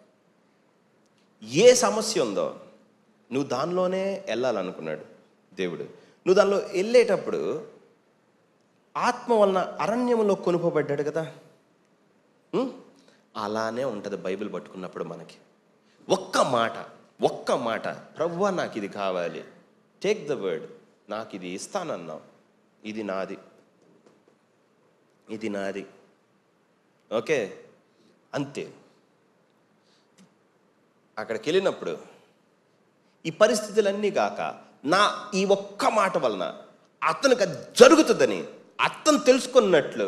ఏ సమస్య ఉందో నువ్వు దానిలోనే వెళ్ళాలనుకున్నాడు దేవుడు నువ్వు దానిలో వెళ్ళేటప్పుడు ఆత్మ వలన అరణ్యంలో కొనుపబడ్డాడు కదా ఉం? అలానే ఉంటుంది బైబిల్ పట్టుకున్నప్పుడు మనకి ఒక్క మాట ఒక్క మాట ప్రవ్వా నాకు ఇది కావాలి టేక్ ద వర్డ్ నాకు ఇది ఇస్తానన్నావు ఇది నాది ఇది నాది ఓకే అంతే అక్కడికి వెళ్ళినప్పుడు ఈ పరిస్థితులన్నీ కాక నా ఈ ఒక్క మాట వలన అతనికి అది జరుగుతుందని అతను తెలుసుకున్నట్లు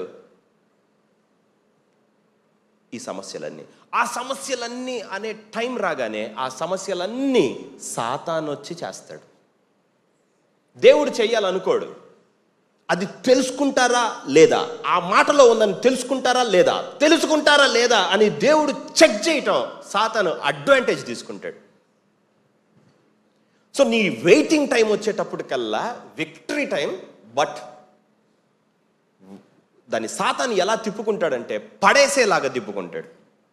ఈ సమస్యలన్నీ ఆ సమస్యలన్నీ అనే టైం రాగానే ఆ సమస్యలన్నీ సాతాను వచ్చి చేస్తాడు దేవుడు చెయ్యాలనుకోడు అది తెలుసుకుంటారా లేదా ఆ మాటలో ఉందని తెలుసుకుంటారా లేదా తెలుసుకుంటారా లేదా అని దేవుడు చెక్ చేయటం సాతాను అడ్వాంటేజ్ తీసుకుంటాడు సో నీ వెయిటింగ్ టైం వచ్చేటప్పటికల్లా విక్టరీ టైం బట్ దాన్ని సాతాను ఎలా తిప్పుకుంటాడంటే పడేసేలాగా తిప్పుకుంటాడు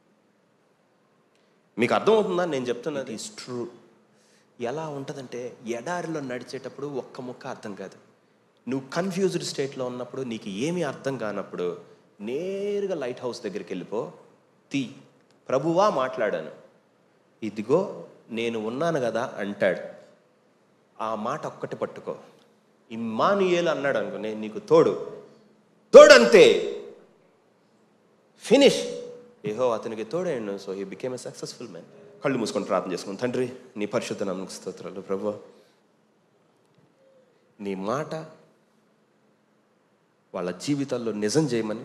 మీకు అర్థమవుతుందా నేను చెప్తున్నది ఈజ్ ట్రూ ఎలా ఉంటుందంటే ఎడారిలో నడిచేటప్పుడు ఒక్క ముక్క అర్థం కాదు నువ్వు కన్ఫ్యూజ్డ్ స్టేట్లో ఉన్నప్పుడు నీకు ఏమీ అర్థం కానప్పుడు నేరుగా లైట్ హౌస్ దగ్గరికి వెళ్ళిపో తీ ప్రభువా మాట్లాడాను ఇదిగో నేను ఉన్నాను కదా అంటాడు ఆ మాట ఒక్కటి పట్టుకో ఇమ్మానుయేలు అన్నాడు అనుకో నేను నీకు తోడు తోడంతే ఫినిష్ ఏహో అతనికి తోడేయండు so he became a successful man కళ్ళు మూసుకొని ప్రార్థన చేసుకుని తండ్రి నీ పరిశుద్ధ నమ్మక స్తోత్రాలు ప్రభు నీ మాట వాళ్ళ జీవితాల్లో నిజం చేయమని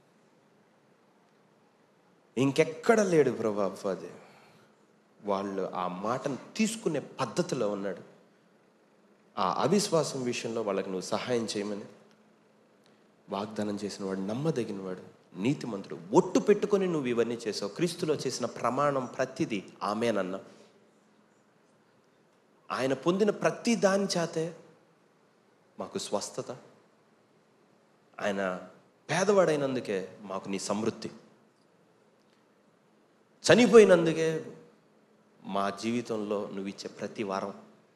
ఇంకెక్కడ లేడు ప్రభు అది వాళ్ళు ఆ మాటను తీసుకునే పద్ధతిలో ఉన్నాడు ఆ అవిశ్వాసం విషయంలో వాళ్ళకి నువ్వు సహాయం చేయమని వాగ్దానం చేసిన వాడు నమ్మదగిన వాడు నీతిమంతుడు ఒట్టు పెట్టుకొని నువ్వు ఇవన్నీ చేసావు క్రీస్తులో చేసిన ప్రమాణం ప్రతిదీ ఆమెనన్నా ఆయన పొందిన ప్రతి దాని చేతే మాకు స్వస్థత ఆయన పేదవాడైనందుకే మాకు నీ సమృద్ధి చనిపోయినందుకే మా జీవితంలో నువ్వు ఇచ్చే ప్రతి వారం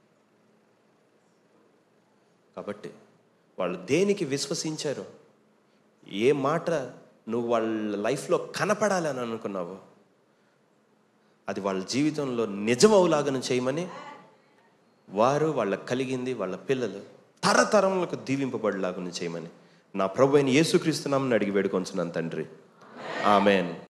కాబట్టి వాళ్ళు దేనికి విశ్వసించారు ఏ మాట నువ్వు వాళ్ళ లైఫ్లో కనపడాలని అనుకున్నావో అది వాళ్ళ జీవితంలో నిజమవులాగను చేయమని వారు వాళ్ళకి కలిగింది వాళ్ళ పిల్లలు తరతరములకు దీవింపబడలాగును చేయమని నా ప్రభు అయిన యేసుక్రీస్తునామని అడిగి వేడుకొంచున్నాను తండ్రి ఆమెన్